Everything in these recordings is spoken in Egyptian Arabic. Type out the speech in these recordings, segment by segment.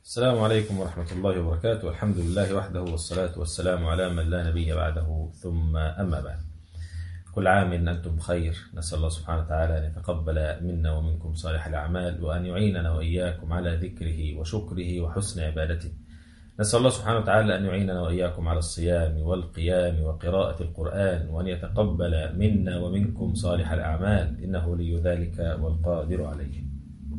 السلام عليكم ورحمة الله وبركاته الحمد لله وحده والصلاة والسلام على من لا نبي بعده ثم أما بعد كل عام أنتم بخير نسأل الله سبحانه وتعالى أن يتقبل منا ومنكم صالح الأعمال وأن يعيننا وإياكم على ذكره وشكره وحسن عبادته نسأل الله سبحانه وتعالى أن يعيننا وإياكم على الصيام والقيام وقراءة القرآن وأن يتقبل منا ومنكم صالح الأعمال إنه لي ذلك والقادر عليه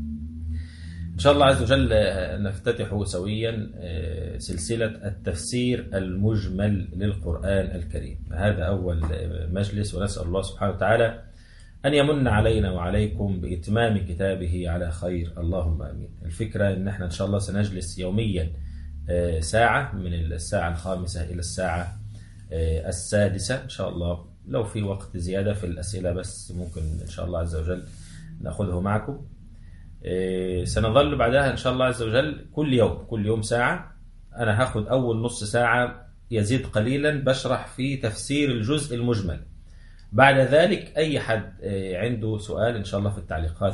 إن شاء الله عز وجل نفتتح سويا سلسلة التفسير المجمل للقرآن الكريم هذا أول مجلس ونسأل الله سبحانه وتعالى أن يمن علينا وعليكم بإتمام كتابه على خير اللهم آمين الفكرة أن احنا إن شاء الله سنجلس يوميا ساعة من الساعة الخامسة إلى الساعة السادسة إن شاء الله لو في وقت زيادة في الأسئلة بس ممكن إن شاء الله عز وجل نأخذه معكم سنظل بعدها إن شاء الله عز وجل كل يوم كل يوم ساعة أنا هاخد أول نص ساعة يزيد قليلا بشرح في تفسير الجزء المجمل بعد ذلك أي حد عنده سؤال إن شاء الله في التعليقات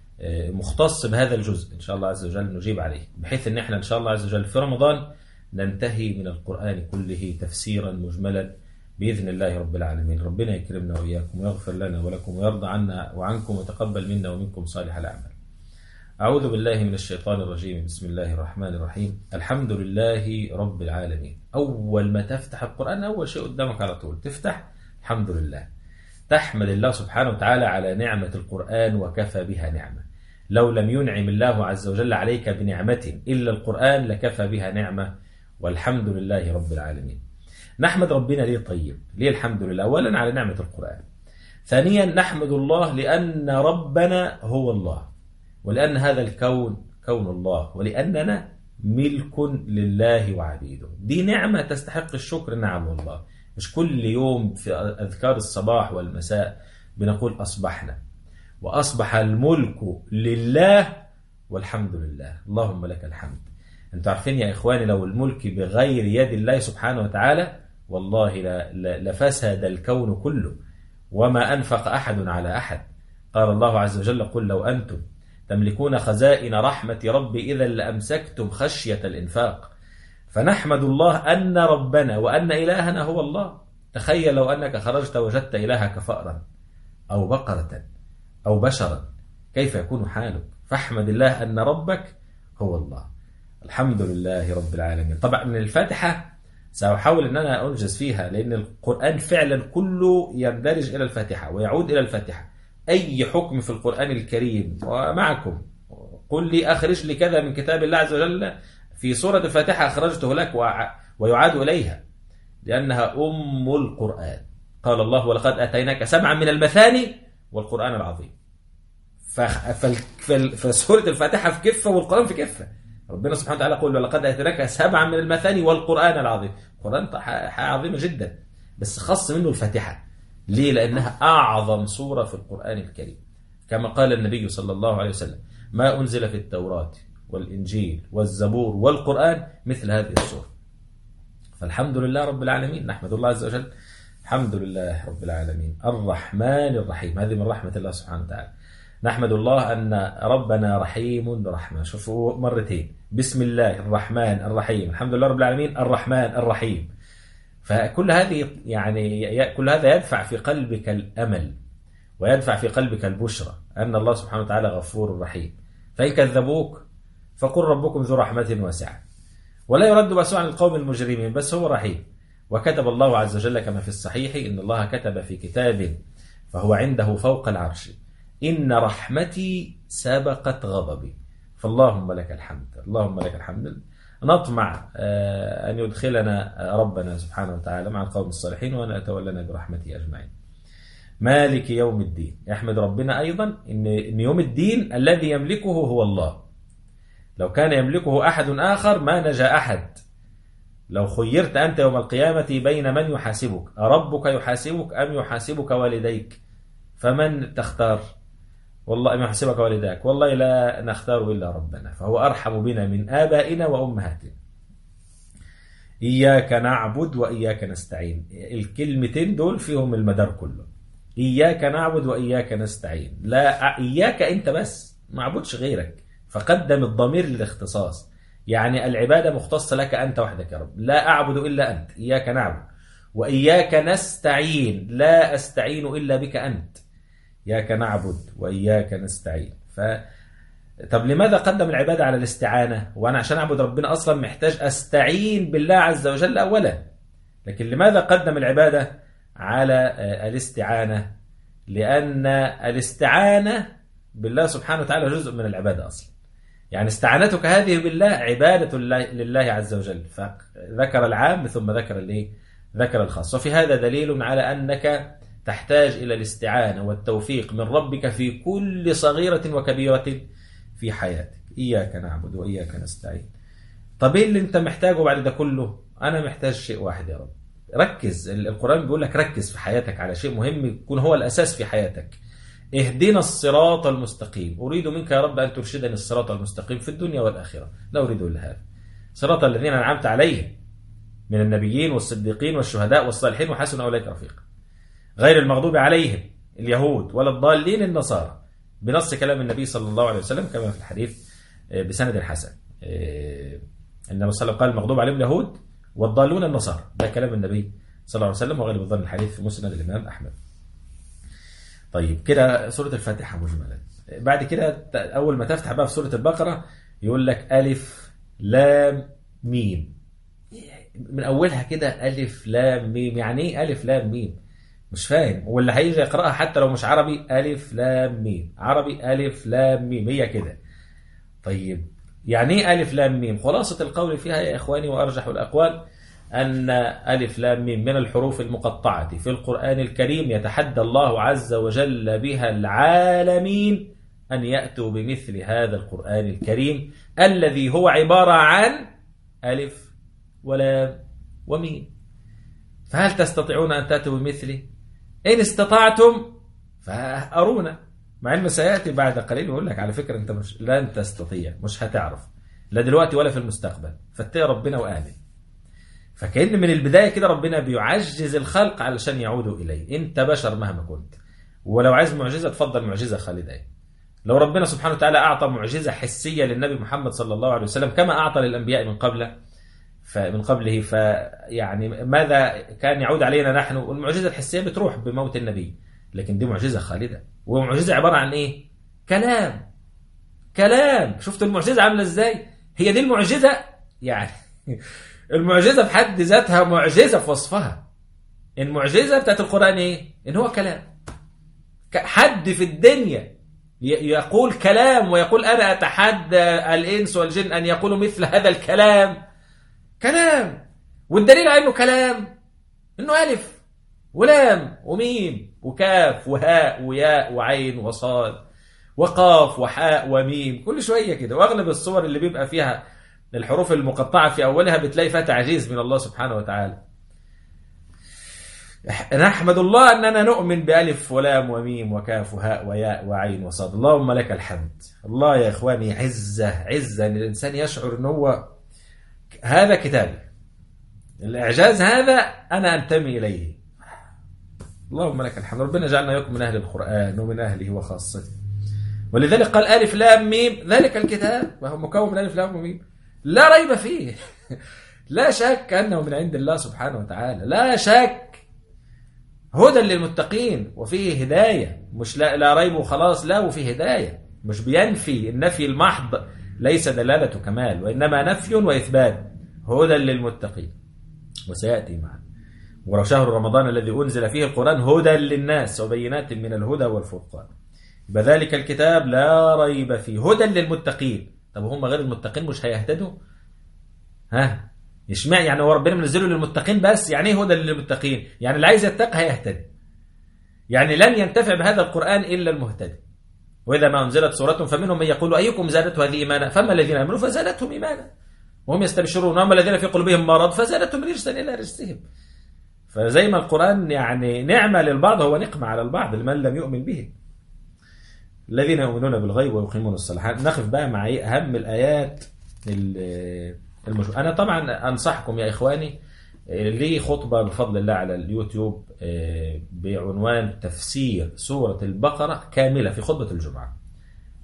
مختص بهذا الجزء إن شاء الله عز وجل نجيب عليه بحيث أن احنا إن شاء الله عز وجل في رمضان ننتهي من القرآن كله تفسيرا مجملا بإذن الله رب العالمين ربنا يكرمنا وإياكم ويغفر لنا ولكم ويرضى عنا وعنكم وتقبل منا ومنكم صالح الأعمال أعوذ بالله من الشيطان الرجيم بسم الله الرحمن الرحيم الحمد لله رب العالمين أول ما تفتح القرآن أول شيء قدامك على طول تفتح الحمد لله تحمد الله سبحانه وتعالى على نعمة القرآن وكفى بها نعمة لو لم ينعم الله عز وجل عليك بنعمة إلا القرآن لكفى بها نعمة والحمد لله رب العالمين نحمد ربنا ليه طيب ليه الحمد لله أولا على نعمة القرآن ثانيا نحمد الله لأن ربنا هو الله ولأن هذا الكون كون الله ولأننا ملك لله وعبيده دي نعمة تستحق الشكر نعم والله مش كل يوم في أذكار الصباح والمساء بنقول أصبحنا وأصبح الملك لله والحمد لله اللهم لك الحمد أنتم عارفين يا إخواني لو الملك بغير يد الله سبحانه وتعالى والله لفسد الكون كله وما أنفق أحد على أحد قال الله عز وجل قل لو أنتم تملكون خزائن رحمة ربي إذا لأمسكتم خشية الإنفاق فنحمد الله أن ربنا وأن إلهنا هو الله تخيل لو أنك خرجت وجدت إلهك فأرا أو بقرة أو بشرا كيف يكون حالك فاحمد الله أن ربك هو الله الحمد لله رب العالمين طبعا من الفاتحة سأحاول أن أنا أنجز فيها لأن القرآن فعلا كله يندرج إلى الفاتحة ويعود إلى الفاتحة أي حكم في القرآن الكريم ومعكم قل لي أخرج لي كذا من كتاب الله عز وجل في سورة الفاتحة أخرجته لك ويعاد إليها لأنها أم القرآن قال الله ولقد أتيناك سبعا من المثاني والقرآن العظيم فسورة الفاتحة في كفة والقرآن في كفة ربنا سبحانه وتعالى يقول ولقد أتيناك سبعا من المثاني والقرآن العظيم القرآن عظيمة جدا بس خص منه الفاتحة ليه؟ لأنها أعظم سورة في القرآن الكريم كما قال النبي صلى الله عليه وسلم ما أنزل في التوراة والإنجيل والزبور والقرآن مثل هذه السورة فالحمد لله رب العالمين نحمد الله عز وجل الحمد لله رب العالمين الرحمن الرحيم هذه من رحمة الله سبحانه وتعالى نحمد الله أن ربنا رحيم برحمة شوفوا مرتين بسم الله الرحمن الرحيم الحمد لله رب العالمين الرحمن الرحيم فكل هذه يعني كل هذا يدفع في قلبك الأمل ويدفع في قلبك البشرى أن الله سبحانه وتعالى غفور رحيم فإن كذبوك فقل ربكم ذو رحمة واسعة ولا يرد بأسوا عن القوم المجرمين بس هو رحيم وكتب الله عز وجل كما في الصحيح إن الله كتب في كتاب فهو عنده فوق العرش إن رحمتي سبقت غضبي فاللهم لك الحمد اللهم لك الحمد نطمع أن يدخلنا ربنا سبحانه وتعالى مع القوم الصالحين وأن يتولنا برحمته أجمعين مالك يوم الدين يحمد ربنا أيضا إن يوم الدين الذي يملكه هو الله لو كان يملكه أحد آخر ما نجا أحد لو خيرت أنت يوم القيامة بين من يحاسبك أربك يحاسبك أم يحاسبك والديك فمن تختار والله ما يحسبك والداك والله لا نختار إلا ربنا فهو أرحم بنا من آبائنا وأمهاتنا إياك نعبد وإياك نستعين الكلمتين دول فيهم المدار كله إياك نعبد وإياك نستعين لا إياك أنت بس ما عبدش غيرك فقدم الضمير للاختصاص يعني العبادة مختصة لك أنت وحدك يا رب لا أعبد إلا أنت إياك نعبد وإياك نستعين لا أستعين إلا بك أنت إياك نعبد وإياك نستعين ف طب لماذا قدم العبادة على الاستعانة وأنا عشان أعبد ربنا أصلا محتاج أستعين بالله عز وجل أولا لكن لماذا قدم العبادة على الاستعانة لأن الاستعانة بالله سبحانه وتعالى جزء من العبادة أصلا يعني استعانتك هذه بالله عبادة لله عز وجل فذكر العام ثم ذكر الايه ذكر الخاص وفي هذا دليل على أنك تحتاج إلى الاستعانة والتوفيق من ربك في كل صغيرة وكبيرة في حياتك إياك نعبد وإياك نستعين طب إيه اللي أنت محتاجه بعد ده كله أنا محتاج شيء واحد يا رب ركز القرآن بيقول لك ركز في حياتك على شيء مهم يكون هو الأساس في حياتك اهدنا الصراط المستقيم أريد منك يا رب أن ترشدني الصراط المستقيم في الدنيا والآخرة لا أريد إلا هذا صراط الذين أنعمت عليهم من النبيين والصديقين والشهداء والصالحين وحسن أولئك رفيقا غير المغضوب عليهم اليهود ولا الضالين النصارى بنص كلام النبي صلى الله عليه وسلم كما في الحديث بسند الحسن النبي صلى الله عليه وسلم قال المغضوب عليهم اليهود والضالون النصارى ده كلام النبي صلى الله عليه وسلم وغالب الظن الحديث في مسند الإمام أحمد طيب كده سورة الفاتحة مجملا بعد كده أول ما تفتح بقى في سورة البقرة يقول لك ألف لام ميم من أولها كده ألف لام ميم يعني إيه ألف لام ميم مش فاهم واللي هيجي يقرأها حتى لو مش عربي ألف لام ميم عربي ألف لام ميم هي كده طيب يعني إيه ألف لام ميم خلاصة القول فيها يا إخواني وأرجح الأقوال أن ألف لام ميم من الحروف المقطعة في القرآن الكريم يتحدى الله عز وجل بها العالمين أن يأتوا بمثل هذا القرآن الكريم الذي هو عبارة عن ألف ولام وميم فهل تستطيعون أن تأتوا بمثله إن استطعتم فأرونا مع أنه سيأتي بعد قليل ويقول لك على فكرة أنت مش لن تستطيع مش هتعرف لا دلوقتي ولا في المستقبل فاتقي ربنا وآمن فكأن من البداية كده ربنا بيعجز الخلق علشان يعودوا إليه أنت بشر مهما كنت ولو عايز معجزة تفضل معجزة خالدة لو ربنا سبحانه وتعالى أعطى معجزة حسية للنبي محمد صلى الله عليه وسلم كما أعطى للأنبياء من قبله فمن قبله فيعني ماذا كان يعود علينا نحن والمعجزة الحسية بتروح بموت النبي لكن دي معجزة خالدة ومعجزة عبارة عن إيه كلام كلام شفتوا المعجزة عاملة إزاي هي دي المعجزة يعني المعجزة في حد ذاتها معجزة في وصفها المعجزة بتاعت القرآن إيه إن هو كلام حد في الدنيا يقول كلام ويقول أنا أتحدى الإنس والجن أن يقولوا مثل هذا الكلام كلام والدليل على انه كلام انه الف ولام وميم وكاف وهاء وياء وعين وصاد وقاف وحاء وميم كل شويه كده واغلب الصور اللي بيبقى فيها الحروف المقطعه في اولها بتلاقي فيها تعجيز من الله سبحانه وتعالى نحمد الله اننا نؤمن بالف ولام وميم وكاف وهاء وياء وعين وصاد اللهم لك الحمد الله يا اخواني عزه عزه ان الانسان يشعر ان هو هذا كتابي الإعجاز هذا أنا أنتمي إليه اللهم لك الحمد ربنا جعلنا يكون من أهل القرآن ومن أهله وخاصته ولذلك قال ألف لام ميم ذلك الكتاب وهو مكون من ألف لام وميم لا ريب فيه لا شك أنه من عند الله سبحانه وتعالى لا شك هدى للمتقين وفيه هداية مش لا, لا ريب وخلاص لا وفيه هداية مش بينفي النفي المحض ليس دلالة كمال وإنما نفي وإثبات هدى للمتقين وسيأتي معنا ولو شهر رمضان الذي أنزل فيه القرآن هدى للناس وبينات من الهدى والفرقان بذلك الكتاب لا ريب فيه هدى للمتقين طب هم غير المتقين مش هيهتدوا ها يشمع يعني هو ربنا منزله للمتقين بس يعني ايه هدى للمتقين يعني اللي عايز يتقي هيهتدي يعني لن ينتفع بهذا القرآن إلا المهتدي وإذا ما أنزلت سورة فمنهم من يقول أيكم زادته هذه إيمانا فأما الذين آمنوا فزادتهم إيمانا وهم يستبشرون وأما الذين في قلوبهم مرض فزادتهم رجسا إلى رجسهم فزي ما القرآن يعني نعمة للبعض هو نقمة على البعض لمن لم يؤمن به الذين يؤمنون بالغيب ويقيمون الصلاة نقف بقى مع أهم الآيات المشهورة أنا طبعا أنصحكم يا إخواني لي خطبة بفضل الله على اليوتيوب بعنوان تفسير سورة البقرة كاملة في خطبة الجمعة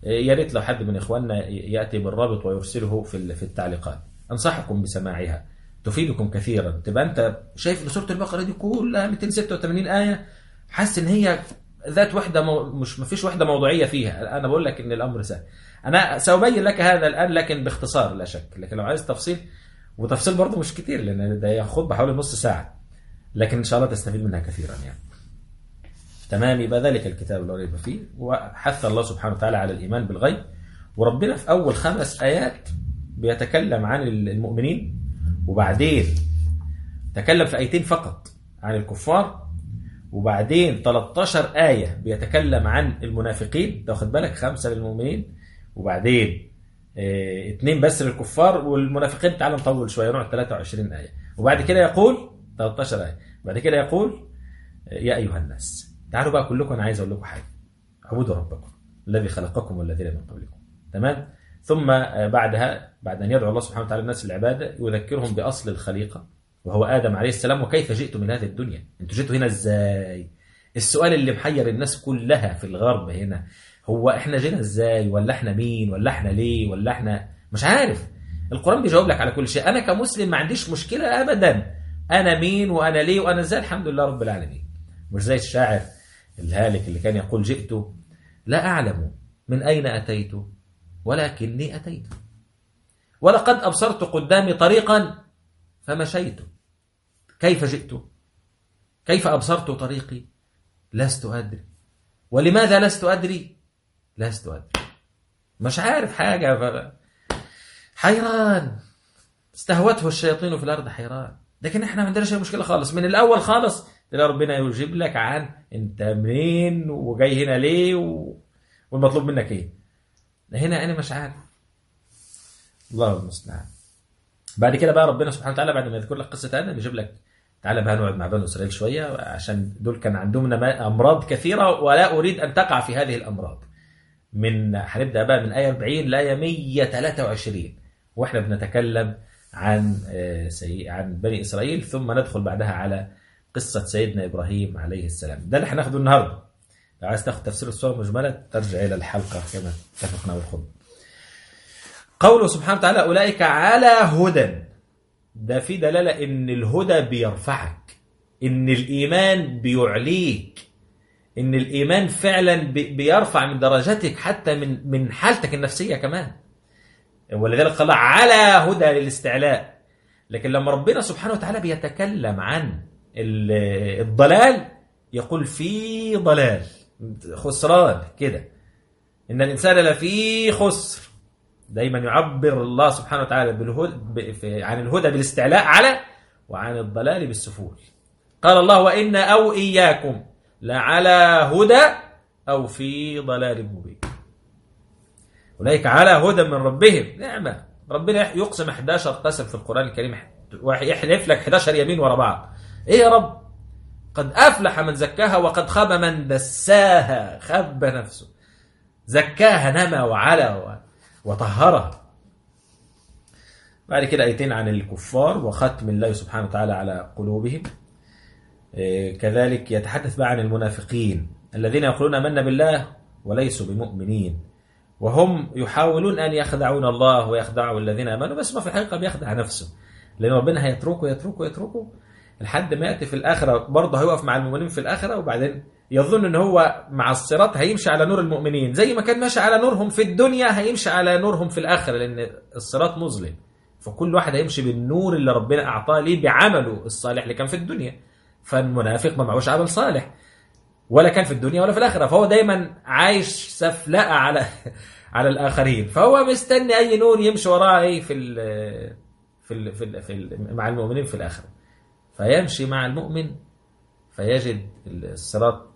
يا ريت لو حد من إخواننا يأتي بالرابط ويرسله في في التعليقات أنصحكم بسماعها تفيدكم كثيرا تبقى أنت شايف إن سورة البقرة دي كلها 286 آية حاسس إن هي ذات وحدة مو... مش ما فيش وحدة موضوعية فيها أنا بقول لك إن الأمر سهل أنا سأبين لك هذا الآن لكن باختصار لا شك لكن لو عايز تفصيل وتفصيل برضه مش كتير لأن ده ياخد بحوالي نص ساعة لكن إن شاء الله تستفيد منها كثيرا يعني تمام يبقى ذلك الكتاب لا ريب فيه وحث الله سبحانه وتعالى على الإيمان بالغيب وربنا في أول خمس آيات بيتكلم عن المؤمنين وبعدين تكلم في آيتين فقط عن الكفار وبعدين 13 آية بيتكلم عن المنافقين تاخد بالك خمسة للمؤمنين وبعدين اه اتنين بس للكفار والمنافقين تعالوا نطول شوية نقعد 23 آية وبعد كده يقول 13 آية بعد كده يقول يا أيها الناس تعالوا بقى كلكم أنا عايز أقول لكم حاجة اعبدوا ربكم الذي خلقكم والذين من قبلكم تمام ثم بعدها بعد أن يدعو الله سبحانه وتعالى الناس العبادة يذكرهم بأصل الخليقة وهو آدم عليه السلام وكيف جئتم من هذه الدنيا انتوا جئتوا هنا ازاي السؤال اللي محير الناس كلها في الغرب هنا هو احنا جينا ازاي ولا احنا مين ولا احنا ليه ولا احنا مش عارف القرآن بيجاوب لك على كل شيء انا كمسلم ما عنديش مشكلة ابدا انا مين وانا ليه وانا ازاي الحمد لله رب العالمين مش زي الشاعر الهالك اللي كان يقول جئت لا اعلم من اين اتيت ولكني اتيت ولقد ابصرت قدامي طريقا فمشيت كيف جئت كيف أبصرت طريقي لست أدري ولماذا لست أدري لست أدري مش عارف حاجة ف... حيران استهوته الشياطين في الأرض حيران لكن احنا ما عندناش مشكلة خالص من الأول خالص تلاقي ربنا يجيب لك عن انت منين وجاي هنا ليه و... والمطلوب منك ايه هنا انا مش عارف الله المستعان بعد كده بقى ربنا سبحانه وتعالى بعد ما يذكر لك قصه ادم يجيب لك تعالى بقى نقعد مع بنو اسرائيل شويه عشان دول كان عندهم امراض كثيره ولا اريد ان تقع في هذه الامراض. من هنبدا بقى من ايه 40 لايه 123 واحنا بنتكلم عن سي... عن بني اسرائيل ثم ندخل بعدها على قصه سيدنا ابراهيم عليه السلام. ده اللي هناخده النهارده. لو عايز تاخد تفسير السوره مجمله ترجع الى الحلقه كما اتفقنا بالخطبه. قوله سبحانه وتعالى أولئك على هدى ده في دلالة إن الهدى بيرفعك إن الإيمان بيعليك إن الإيمان فعلا بيرفع من درجتك حتى من من حالتك النفسية كمان ولذلك قال على هدى للاستعلاء لكن لما ربنا سبحانه وتعالى بيتكلم عن الضلال يقول في ضلال خسران كده إن الإنسان لفي خسر دايما يعبر الله سبحانه وتعالى بالهدى عن الهدى بالاستعلاء على وعن الضلال بالسفول قال الله وإن أو إياكم لعلى هدى أو في ضلال مبين أولئك على هدى من ربهم نعمة ربنا يقسم 11 قسم في القرآن الكريم يحلف لك 11 يمين ورا بعض إيه يا رب قد أفلح من زكاها وقد خاب من دساها خب نفسه زكاها نما وعلى وطهرها بعد كده ايتين عن الكفار وختم الله سبحانه وتعالى على قلوبهم كذلك يتحدث بقى عن المنافقين الذين يقولون امنا بالله وليسوا بمؤمنين وهم يحاولون ان يخدعون الله ويخدعوا الذين امنوا بس ما في الحقيقه بيخدع نفسه لان ربنا هيتركه يتركه يتركه لحد ما ياتي في الاخره برضه هيقف مع المؤمنين في الاخره وبعدين يظن ان هو مع الصراط هيمشي على نور المؤمنين زي ما كان ماشي على نورهم في الدنيا هيمشي على نورهم في الاخره لان الصراط مظلم فكل واحد هيمشي بالنور اللي ربنا اعطاه ليه بعمله الصالح اللي كان في الدنيا فالمنافق ما معهوش عمل صالح ولا كان في الدنيا ولا في الاخره فهو دايما عايش سفلقه على على الاخرين فهو مستني اي نور يمشي وراه ايه في ال في ال في, ال في ال مع المؤمنين في الاخره فيمشي مع المؤمن فيجد الصراط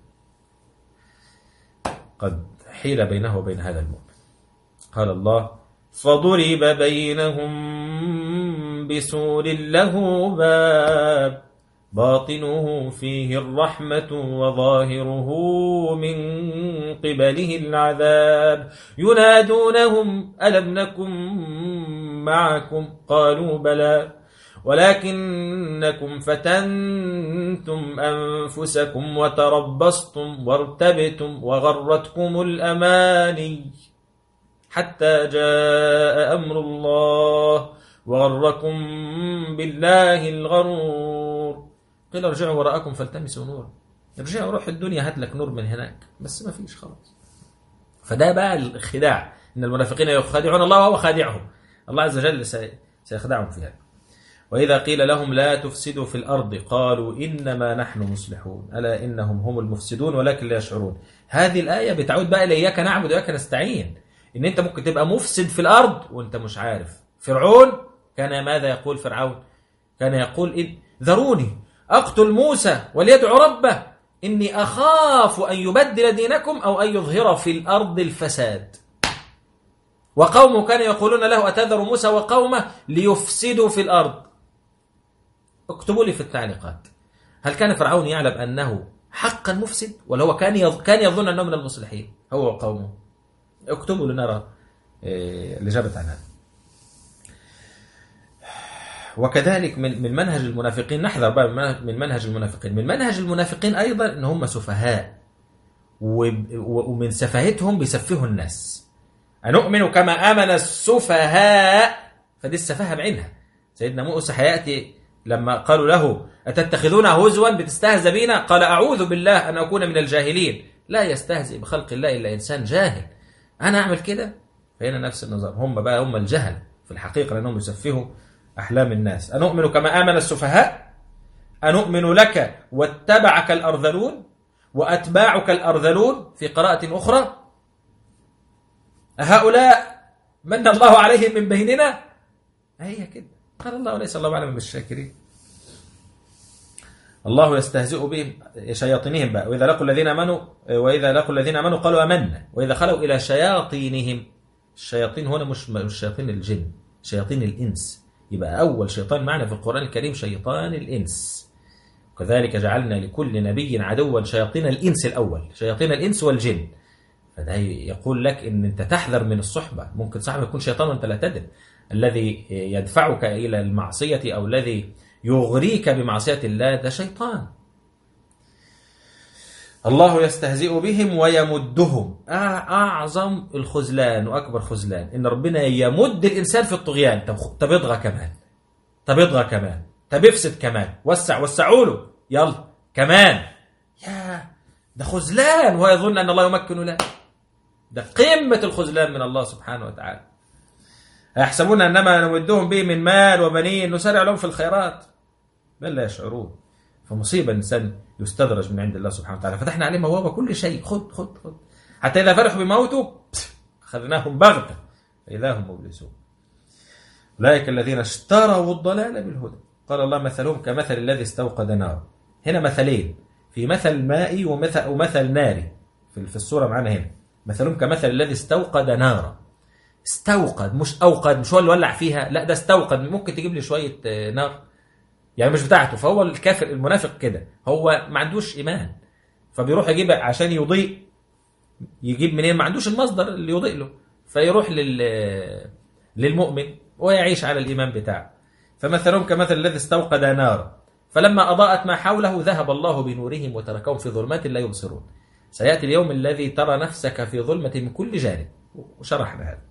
قد حيل بينه وبين هذا المؤمن قال الله فضرب بينهم بسور له باب باطنه فيه الرحمة وظاهره من قبله العذاب ينادونهم ألم نكن معكم قالوا بلى ولكنكم فتنتم أنفسكم وتربصتم وارتبتم وغرتكم الأماني حتى جاء أمر الله وغركم بالله الغرور قيل ارجعوا وراءكم فالتمسوا نورا ارجعوا روح الدنيا هات لك نور من هناك بس ما فيش خلاص فده بقى الخداع ان المنافقين يخادعون الله وهو خادعهم الله عز وجل سيخدعهم في هذا وإذا قيل لهم لا تفسدوا في الأرض قالوا إنما نحن مصلحون ألا إنهم هم المفسدون ولكن لا يشعرون هذه الآية بتعود بقى إلى إياك نعبد وإياك نستعين إن أنت ممكن تبقى مفسد في الأرض وأنت مش عارف فرعون كان ماذا يقول فرعون كان يقول إن ذروني أقتل موسى وليدعو ربه إني أخاف أن يبدل دينكم أو أن يظهر في الأرض الفساد وقومه كانوا يقولون له أتذر موسى وقومه ليفسدوا في الأرض اكتبوا لي في التعليقات هل كان فرعون يعلم أنه حقا مفسد ولا هو كان كان يظن أنه من المصلحين هو وقومه اكتبوا لنرى الإجابة عن هذا وكذلك من من منهج المنافقين نحذر بقى من منهج المنافقين من منهج المنافقين أيضا أن هم سفهاء ومن سفاهتهم بيسفهوا الناس أنؤمن كما آمن السفهاء فدي السفاهة بعينها سيدنا موسى هيأتي لما قالوا له أتتخذون هزوا بتستهزئ بنا قال أعوذ بالله أن أكون من الجاهلين لا يستهزئ بخلق الله إلا إنسان جاهل أنا أعمل كده فهنا نفس النظام هم بقى هم الجهل في الحقيقة لأنهم يسفهوا أحلام الناس أنؤمن كما آمن السفهاء أنؤمن لك واتبعك الأرذلون وأتباعك الأرذلون في قراءة أخرى هؤلاء من الله عليهم من بيننا هي كده قال الله وليس الله أعلم بالشاكرين الله يستهزئ بهم شياطينهم بقى وإذا لقوا الذين آمنوا وإذا لقوا الذين آمنوا قالوا آمنا وإذا خلوا إلى شياطينهم الشياطين هنا مش مش شياطين الجن شياطين الإنس يبقى أول شيطان معنا في القرآن الكريم شيطان الإنس وكذلك جعلنا لكل نبي عدوا شياطين الإنس الأول شياطين الإنس والجن فده يقول لك ان انت تحذر من الصحبه ممكن صاحبك يكون شيطان وانت لا تدري الذي يدفعك الى المعصيه او الذي يغريك بمعصيه الله ده شيطان الله يستهزئ بهم ويمدهم اعظم الخذلان واكبر خذلان ان ربنا يمد الانسان في الطغيان طب طب اضغى كمان طب اضغى كمان طب افسد كمان وسع وسعوا له يلا كمان يا ده خذلان وهو يظن ان الله يمكن له ده قمة الخذلان من الله سبحانه وتعالى يحسبون أنما نمدهم به من مال وبنين نسارع لهم في الخيرات بل لا يشعرون فمصيبة الإنسان يستدرج من عند الله سبحانه وتعالى فتحنا عليه بوابة كل شيء خذ خذ خذ حتى إذا فرحوا بموته أخذناهم بغتة فإذا هم مبلسون أولئك الذين اشتروا الضلال بالهدى قال الله مثلهم كمثل الذي استوقد نار هنا مثلين في مثل مائي ومثل, ومثل ناري في الصورة معنا هنا مثلهم كمثل الذي استوقد نارا استوقد مش اوقد مش هو اللي ولع فيها لا ده استوقد ممكن تجيب لي شويه نار يعني مش بتاعته فهو الكافر المنافق كده هو ما عندوش ايمان فبيروح يجيب عشان يضيء يجيب منين ما عندوش المصدر اللي يضيء له فيروح لل للمؤمن ويعيش على الايمان بتاعه فمثلهم كمثل الذي استوقد نارا فلما اضاءت ما حوله ذهب الله بنورهم وتركهم في ظلمات لا يبصرون سيأتي اليوم الذي ترى نفسك في ظلمة من كل جانب وشرحنا هذا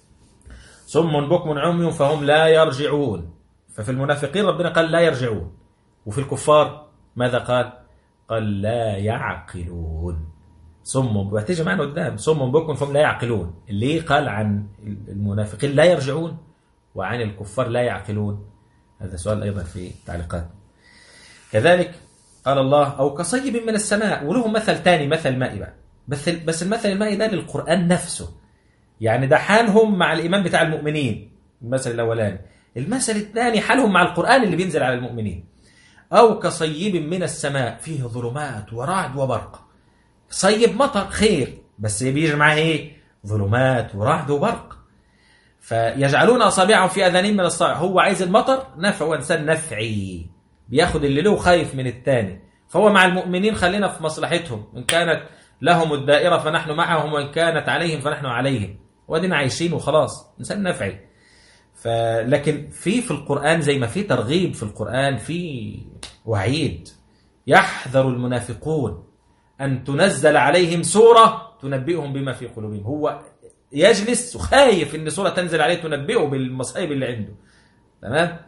صم بكم عمي فهم لا يرجعون ففي المنافقين ربنا قال لا يرجعون وفي الكفار ماذا قال قال لا يعقلون صم وهتيجي معنا قدام صم بكم فهم لا يعقلون ليه قال عن المنافقين لا يرجعون وعن الكفار لا يعقلون هذا سؤال أيضا في تعليقات كذلك قال الله أو كصيب من السماء وله مثل تاني مثل مائي بقى بس بس المثل المائي ده للقرآن نفسه يعني ده حالهم مع الإيمان بتاع المؤمنين المثل الأولاني المثل الثاني حالهم مع القرآن اللي بينزل على المؤمنين أو كصيب من السماء فيه ظلمات ورعد وبرق صيب مطر خير بس بيجي معاه ايه ظلمات ورعد وبرق فيجعلون أصابعهم في أذانهم من الصاع هو عايز المطر نفع وإنسان نفعي بياخد اللي له خايف من التاني فهو مع المؤمنين خلينا في مصلحتهم إن كانت لهم الدائرة فنحن معهم وإن كانت عليهم فنحن عليهم ودينا عايشين وخلاص إنسان نفعي فلكن في في القرآن زي ما في ترغيب في القرآن في وعيد يحذر المنافقون أن تنزل عليهم سورة تنبئهم بما في قلوبهم هو يجلس وخايف ان سوره تنزل عليه تنبئه بالمصائب اللي عنده تمام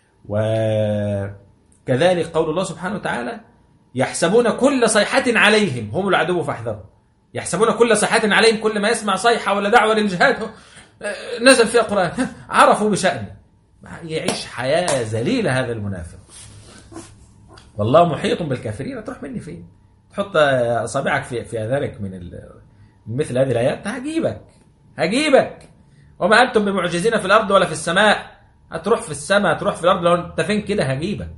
وكذلك قول الله سبحانه وتعالى يحسبون كل صيحة عليهم هم العدو فاحذروا يحسبون كل صيحة عليهم كل ما يسمع صيحة ولا دعوة للجهاد نزل فيها قرآن عرفوا بشأنه يعيش حياة ذليلة هذا المنافق والله محيط بالكافرين تروح مني فين تحط أصابعك في في أذانك من ال... مثل هذه الآيات هجيبك هجيبك وما أنتم بمعجزين في الأرض ولا في السماء هتروح في السماء هتروح في الأرض لو أنت فين كده هجيبك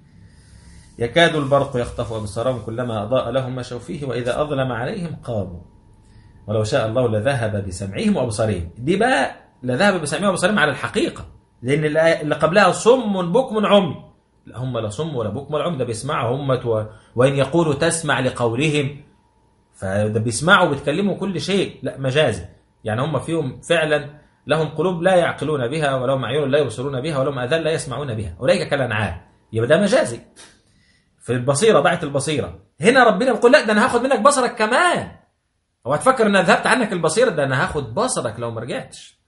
يكاد البرق يخطف أبصارهم كلما أضاء لهم مشوا فيه وإذا أظلم عليهم قاموا ولو شاء الله لذهب بسمعهم وأبصارهم دي بقى لذهب بسمعهم وأبصارهم على الحقيقة لأن اللي قبلها صم بكم عمي لا هم لا صم ولا بكم ولا عمي ده بيسمعوا هم و... وإن يقولوا تسمع لقولهم فده بيسمعوا بيتكلموا كل شيء لا مجازي يعني هم فيهم فعلا لهم قلوب لا يعقلون بها ولهم أعين لا يبصرون بها ولهم آذان لا يسمعون بها أولئك كالأنعام يبقى ده مجازي في البصيرة ضاعت البصيرة هنا ربنا بيقول لا ده أنا هاخد منك بصرك كمان هو هتفكر ان ذهبت عنك البصيرة ده أنا هاخد بصرك لو ما رجعتش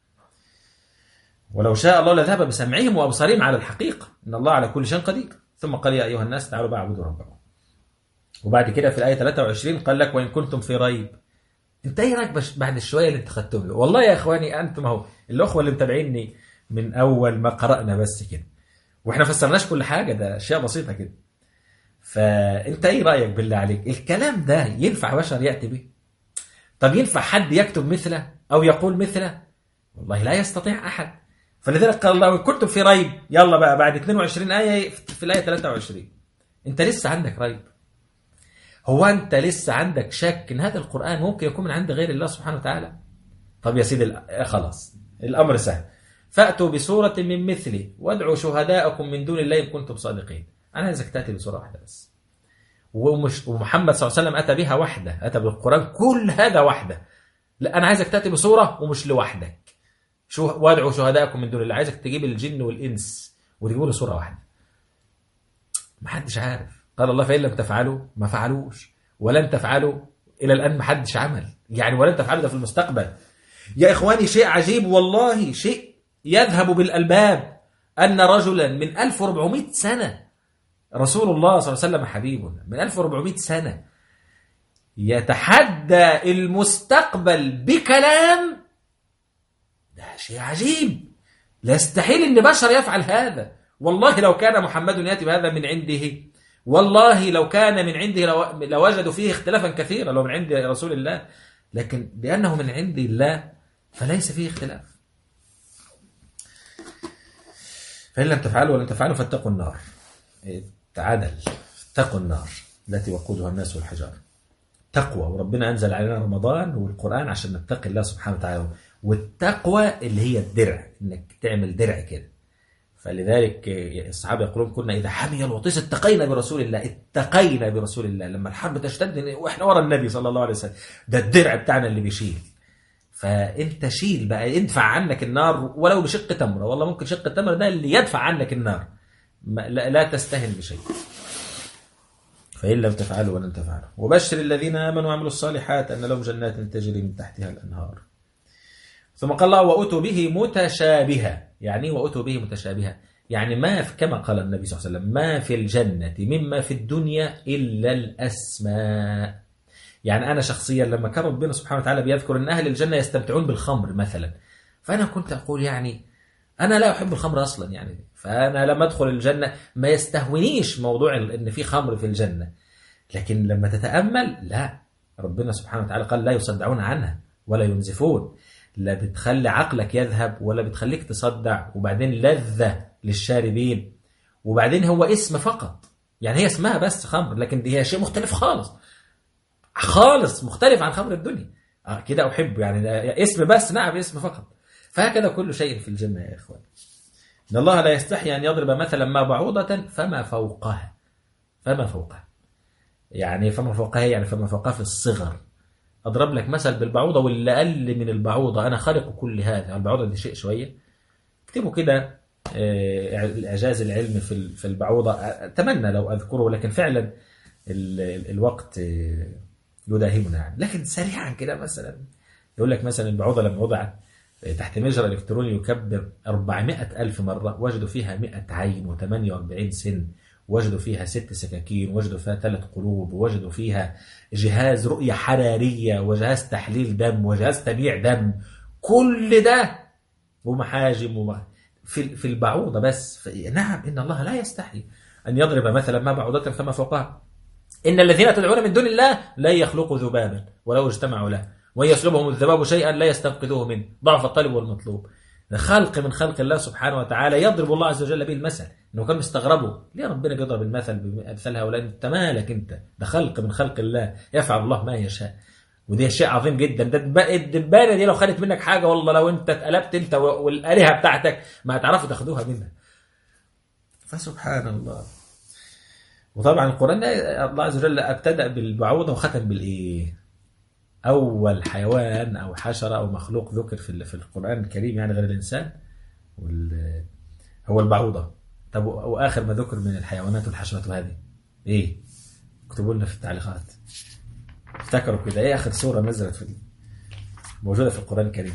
ولو شاء الله لذهب بسمعهم وأبصارهم على الحقيقة إن الله على كل شيء قدير ثم قال يا أيها الناس تعالوا بقى اعبدوا ربكم وبعد كده في الآية 23 قال لك وإن كنتم في ريب انت ايه رايك بعد الشويه اللي انت خدتهم له والله يا اخواني انتم اهو الاخوه اللي متابعيني من اول ما قرانا بس كده واحنا فسرناش كل حاجه ده اشياء بسيطه كده فانت ايه رايك بالله عليك الكلام ده ينفع بشر ياتي به طب ينفع حد يكتب مثله او يقول مثله والله لا يستطيع احد فلذلك قال الله وان كنتم في ريب يلا بقى بعد 22 ايه في الايه 23 انت لسه عندك ريب هو انت لسه عندك شك ان هذا القران ممكن يكون من عند غير الله سبحانه وتعالى طب يا سيدي خلاص الامر سهل فاتوا بسوره من مثله وادعوا شهداءكم من دون الله ان كنتم صادقين انا عايزك تاتي بسوره واحده بس ومش ومحمد صلى الله عليه وسلم اتى بها وحده اتى بالقران كل هذا وحده لا انا عايزك تاتي بسوره ومش لوحدك شو وادعوا شهداءكم من دون الله عايزك تجيب الجن والانس وتجيبوا له سوره واحده محدش عارف قال الله فإن لم تفعلوا ما فعلوش ولن تفعلوا إلى الآن ما حدش عمل يعني ولن تفعلوا ده في المستقبل يا إخواني شيء عجيب والله شيء يذهب بالألباب أن رجلا من 1400 سنة رسول الله صلى الله عليه وسلم حبيبنا من 1400 سنة يتحدى المستقبل بكلام ده شيء عجيب لا يستحيل ان بشر يفعل هذا والله لو كان محمد ياتي بهذا من عنده والله لو كان من عنده لو... لوجدوا فيه اختلافا كثيرا لو من عند رسول الله لكن لأنه من عند الله فليس فيه اختلاف فإن لم تفعلوا ولم تفعلوا فاتقوا النار تعادل اتقوا النار التي وقودها الناس والحجار تقوى وربنا أنزل علينا رمضان والقرآن عشان نتقي الله سبحانه وتعالى والتقوى اللي هي الدرع انك تعمل درع كده فلذلك الصحابه يقولون كنا اذا حمي الوطيس اتقينا برسول الله اتقينا برسول الله لما الحرب تشتد واحنا ورا النبي صلى الله عليه وسلم ده الدرع بتاعنا اللي بيشيل فانت شيل بقى ادفع عنك النار ولو بشق تمره والله ممكن شق التمره ده اللي يدفع عنك النار لا, لا تستهن بشيء فإن لم تفعلوا ولن تفعلوا وبشر الذين آمنوا وعملوا الصالحات أن لهم جنات تجري من تحتها الأنهار ثم قال الله وأتوا به متشابها يعني وأتوا به متشابها يعني ما في كما قال النبي صلى الله عليه وسلم ما في الجنة مما في الدنيا إلا الأسماء يعني أنا شخصيا لما كان ربنا سبحانه وتعالى بيذكر أن أهل الجنة يستمتعون بالخمر مثلا فأنا كنت أقول يعني أنا لا أحب الخمر أصلا يعني فأنا لما أدخل الجنة ما يستهونيش موضوع أن في خمر في الجنة لكن لما تتأمل لا ربنا سبحانه وتعالى قال لا يصدعون عنها ولا ينزفون لا بتخلي عقلك يذهب ولا بتخليك تصدع وبعدين لذة للشاربين وبعدين هو اسم فقط يعني هي اسمها بس خمر لكن دي هي شيء مختلف خالص خالص مختلف عن خمر الدنيا آه كده أحب يعني اسم بس نعم اسم فقط فهكذا كل شيء في الجنة يا إخوان إن الله لا يستحي أن يضرب مثلا ما بعوضة فما فوقها فما فوقها يعني فما فوقها يعني فما فوقها في الصغر أضرب لك مثل بالبعوضة واللي أقل من البعوضة أنا خالق كل هذا البعوضة دي شيء شوية اكتبوا كده آه، الإعجاز العلمي في ال- في البعوضة أتمنى لو أذكره لكن فعلا ال- ال- الوقت آه، يداهمنا يعني لكن سريعا كده مثلا يقول لك مثلا البعوضة لما وضعت تحت مجرى إلكتروني يكبر 400 ألف مرة وجدوا فيها 100 عين و48 سن وجدوا فيها ست سكاكين وجدوا فيها ثلاث قلوب وجدوا فيها جهاز رؤية حرارية وجهاز تحليل دم وجهاز تبيع دم كل ده ومحاجم وما في في البعوضة بس ف- نعم إن الله لا يستحي أن يضرب مثلا ما بعوضة فما فوقها إن الذين تدعون من دون الله لا يخلقوا ذبابا ولو اجتمعوا له وإن يسلبهم الذباب شيئا لا يستنقذوه منه ضعف الطالب والمطلوب خلق من خلق الله سبحانه وتعالى يضرب الله عز وجل به المثل انه كان مستغربه ليه ربنا بيضرب المثل بامثال هؤلاء انت مالك انت ده خلق من خلق الله يفعل الله ما يشاء ودي شيء عظيم جدا ده الدب- الدبانه دي لو خدت منك حاجه والله لو انت اتقلبت انت والالهه بتاعتك ما هتعرفوا تاخدوها منها فسبحان الله وطبعا القران الله عز وجل ابتدا بالبعوضه وختم بالايه اول حيوان او حشره او مخلوق ذكر في ال- في القران الكريم يعني غير الانسان وال هو البعوضه طب و- واخر ما ذكر من الحيوانات والحشرات هذه ايه اكتبوا لنا في التعليقات افتكروا كده ايه اخر سوره نزلت في موجوده في القران الكريم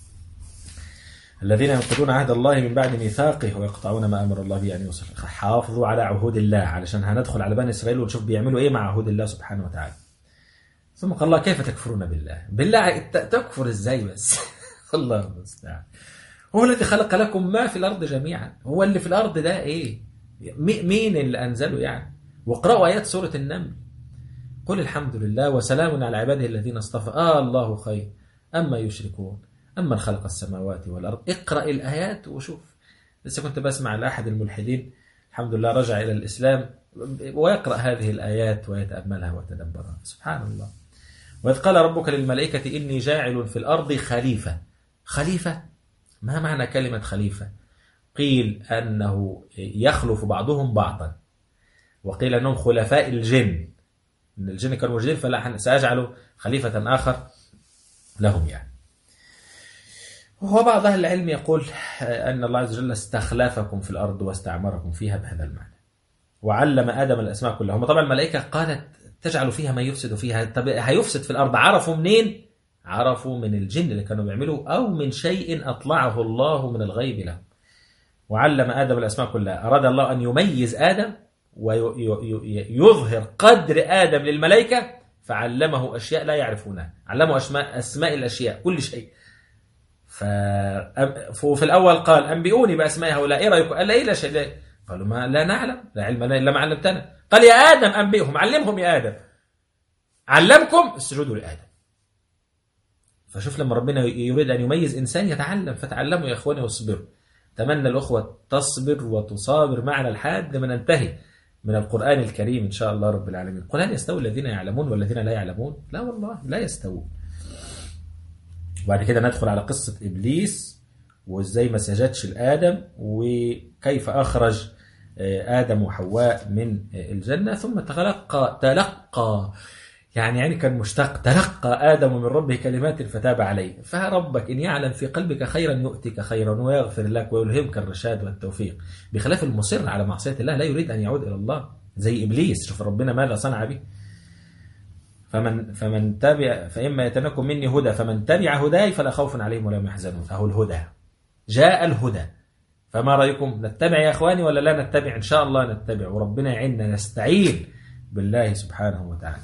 الذين ينقضون عهد الله من بعد ميثاقه ويقطعون ما امر الله به ان يوصل حافظوا على عهود الله علشان هندخل على بني اسرائيل ونشوف بيعملوا ايه مع عهود الله سبحانه وتعالى ثم قال الله كيف تكفرون بالله بالله ت- تكفر ازاي بس الله المستعان هو الذي خلق لكم ما في الارض جميعا هو اللي في الارض ده ايه مي- مين اللي انزله يعني واقرأوا ايات سوره النمل قل الحمد لله وسلام على عباده الذين اصطفى آه الله خير أما يشركون أما خلق السماوات والأرض اقرأ الآيات وشوف لسه كنت بسمع لأحد الملحدين الحمد لله رجع إلى الإسلام ويقرأ هذه الآيات ويتأملها ويتدبرها سبحان الله وإذ قال ربك للملائكة إني جاعل في الأرض خليفة خليفة ما معنى كلمة خليفة قيل أنه يخلف بعضهم بعضا وقيل أنهم خلفاء الجن ان الجن كانوا موجودين فلا ساجعل خليفه اخر لهم يعني وهو بعض اهل العلم يقول ان الله عز وجل استخلفكم في الارض واستعمركم فيها بهذا المعنى وعلم ادم الاسماء كلها هم طبعا الملائكه قالت تجعل فيها ما يفسد فيها طب هيفسد في الارض عرفوا منين عرفوا من الجن اللي كانوا بيعملوا او من شيء اطلعه الله من الغيب لهم وعلم ادم الاسماء كلها اراد الله ان يميز ادم ويظهر قدر آدم للملائكة فعلمه أشياء لا يعرفونها علمه أسماء, أسماء الأشياء كل شيء ف... ففي الأول قال أنبئوني بأسماء هؤلاء إيه رأيكم قال لا إيه لا شيء لا. قالوا ما لا نعلم لا علم لنا إلا ما علمتنا قال يا آدم أنبئهم علمهم يا آدم علمكم اسجدوا لآدم فشوف لما ربنا يريد أن يميز إنسان يتعلم فتعلموا يا إخواني واصبروا تمنى الأخوة تصبر وتصابر معنا لحد ما ننتهي من القرآن الكريم إن شاء الله رب العالمين قل هل يستوي الذين يعلمون والذين لا يعلمون لا والله لا يستوون وبعد كده ندخل على قصة إبليس وإزاي ما سجدش لآدم وكيف أخرج آدم وحواء من الجنة ثم تلقى تلقى يعني يعني كان مشتاق تلقى آدم من ربه كلمات فتاب عليه فربك إن يعلم في قلبك خيرا يؤتك خيرا ويغفر لك ويلهمك الرشاد والتوفيق بخلاف المصر على معصية الله لا يريد أن يعود إلى الله زي إبليس شوف ربنا ماذا صنع به فمن فمن تبع فإما يتنكم مني هدى فمن تبع هداي فلا خوف عليهم ولا هم يحزنون أهو الهدى جاء الهدى فما رأيكم نتبع يا أخواني ولا لا نتبع إن شاء الله نتبع وربنا يعيننا نستعين بالله سبحانه وتعالى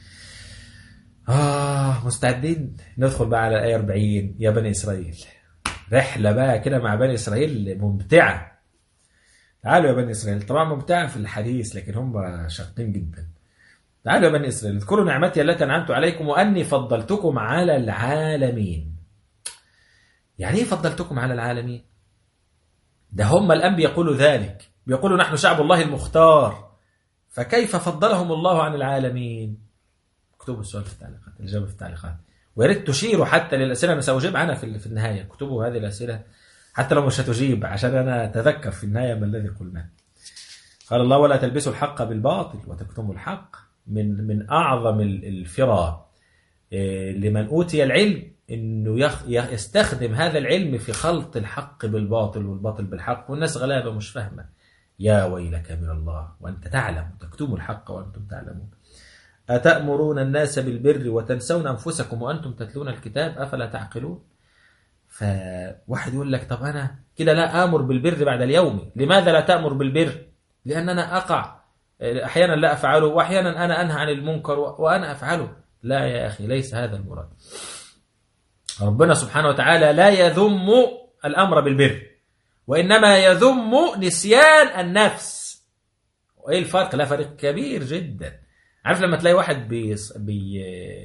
آه مستعدين ندخل بقى على الآية 40 يا بني إسرائيل رحلة بقى كده مع بني إسرائيل ممتعة تعالوا يا بني إسرائيل طبعا ممتعة في الحديث لكن هم شاقين جدا تعالوا يا بني إسرائيل اذكروا نعمتي التي أنعمت عليكم وأني فضلتكم على العالمين يعني إيه فضلتكم على العالمين ده هم الآن بيقولوا ذلك بيقولوا نحن شعب الله المختار فكيف فضلهم الله عن العالمين اكتبوا السؤال في التعليقات الإجابة في التعليقات ويا ريت تشيروا حتى للأسئلة أنا سأجيب عنها في في النهاية اكتبوا هذه الأسئلة حتى لو مش هتجيب عشان أنا أتذكر في النهاية ما الذي قلناه قال الله ولا تلبسوا الحق بالباطل وتكتموا الحق من من أعظم الفرى لمن أوتي العلم انه يخ... يستخدم هذا العلم في خلط الحق بالباطل والباطل بالحق والناس غلابه مش فاهمه يا ويلك من الله وانت تعلم تكتم الحق وانتم تعلمون أتأمرون الناس بالبر وتنسون أنفسكم وأنتم تتلون الكتاب أفلا تعقلون فواحد يقول لك طب أنا كده لا آمر بالبر بعد اليوم لماذا لا تأمر بالبر لأن أنا أقع أحيانا لا أفعله وأحيانا أنا أنهى عن المنكر وأنا أفعله لا يا أخي ليس هذا المراد ربنا سبحانه وتعالى لا يذم الأمر بالبر وإنما يذم نسيان النفس وإيه الفرق لا فرق كبير جدا عارف لما تلاقي واحد بيص... بي...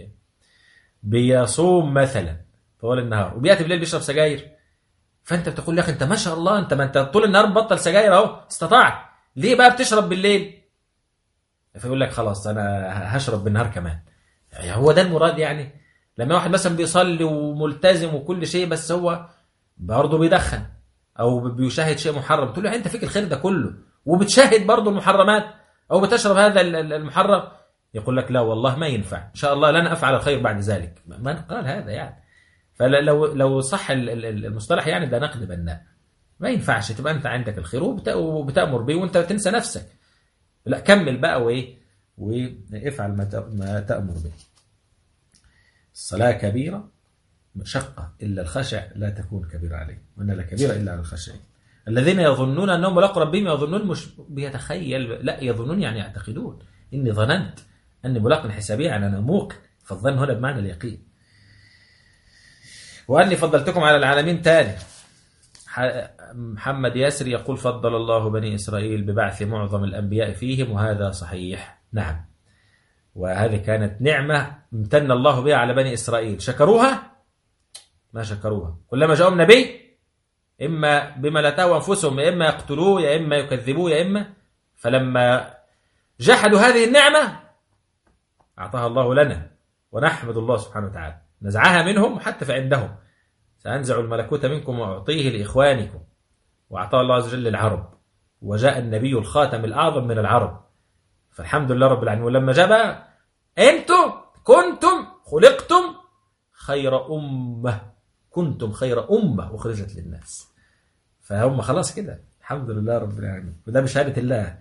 بيصوم مثلا طوال النهار وبياتي بالليل بيشرب سجاير فانت بتقول يا اخي انت ما شاء الله انت ما انت طول النهار بطل سجاير اهو استطعت ليه بقى بتشرب بالليل فيقول لك خلاص انا هشرب بالنهار كمان يعني هو ده المراد يعني لما واحد مثلا بيصلي وملتزم وكل شيء بس هو برضه بيدخن او بيشاهد شيء محرم تقول له انت فيك الخير ده كله وبتشاهد برضه المحرمات او بتشرب هذا المحرم يقول لك لا والله ما ينفع ان شاء الله لن افعل الخير بعد ذلك من قال هذا يعني فلو لو صح المصطلح يعني ده نقد بناء ما ينفعش تبقى انت عندك الخير وبتامر به وانت تنسى نفسك لا كمل بقى وايه وافعل ما تامر به الصلاه كبيره شقه الا الخشع لا تكون كبيره عليه وان لا كبيره الا على الخشعين الذين يظنون انهم ملاقوا ربهم يظنون مش بيتخيل لا يظنون يعني يعتقدون اني ظننت اني ملاق حسابيا يعني انا موقن فالظن هنا بمعنى اليقين واني فضلتكم على العالمين تاني محمد ياسر يقول فضل الله بني اسرائيل ببعث معظم الانبياء فيهم وهذا صحيح نعم وهذه كانت نعمه امتن الله بها على بني اسرائيل شكروها ما شكروها كلما جاءهم نبي اما بما لا تهوى انفسهم يا اما يقتلوه يا اما يكذبوه يا اما فلما جحدوا هذه النعمه اعطاها الله لنا ونحمد الله سبحانه وتعالى نزعها منهم حتى فعندهم سأنزع الملكوت منكم وأعطيه لإخوانكم وأعطاه الله عز وجل العرب وجاء النبي الخاتم الأعظم من العرب فالحمد لله رب العالمين ولما جاء بقى أنتم كنتم خلقتم خير أمة كنتم خير أمة أخرجت للناس فهم خلاص كده الحمد لله رب العالمين وده بشهادة الله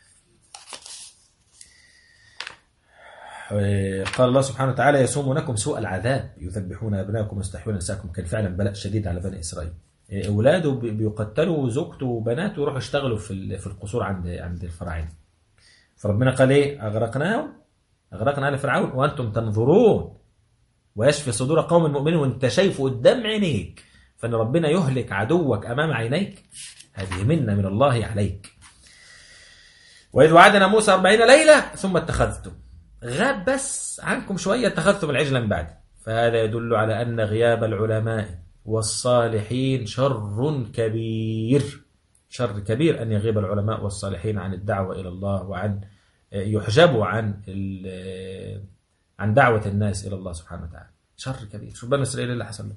قال الله سبحانه وتعالى يسومونكم سوء العذاب يذبحون ابنائكم ويستحيون نساءكم كان فعلا بلاء شديد على بني اسرائيل اولاده بيقتلوا زوجته وبناته ويروحوا يشتغلوا في في القصور عند عند الفراعنه فربنا قال ايه اغرقناهم اغرقنا ال فرعون وانتم تنظرون ويشفي صدور قوم مؤمنين وانت شايفه قدام عينيك فان ربنا يهلك عدوك امام عينيك هذه منه من الله عليك واذ وعدنا موسى أربعين ليله ثم اتخذتم غاب بس عنكم شوية اتخذتم العجل من بعد فهذا يدل على أن غياب العلماء والصالحين شر كبير شر كبير أن يغيب العلماء والصالحين عن الدعوة إلى الله وعن يحجبوا عن عن دعوة الناس إلى الله سبحانه وتعالى شر كبير شوف بني إسرائيل اللي حصل لهم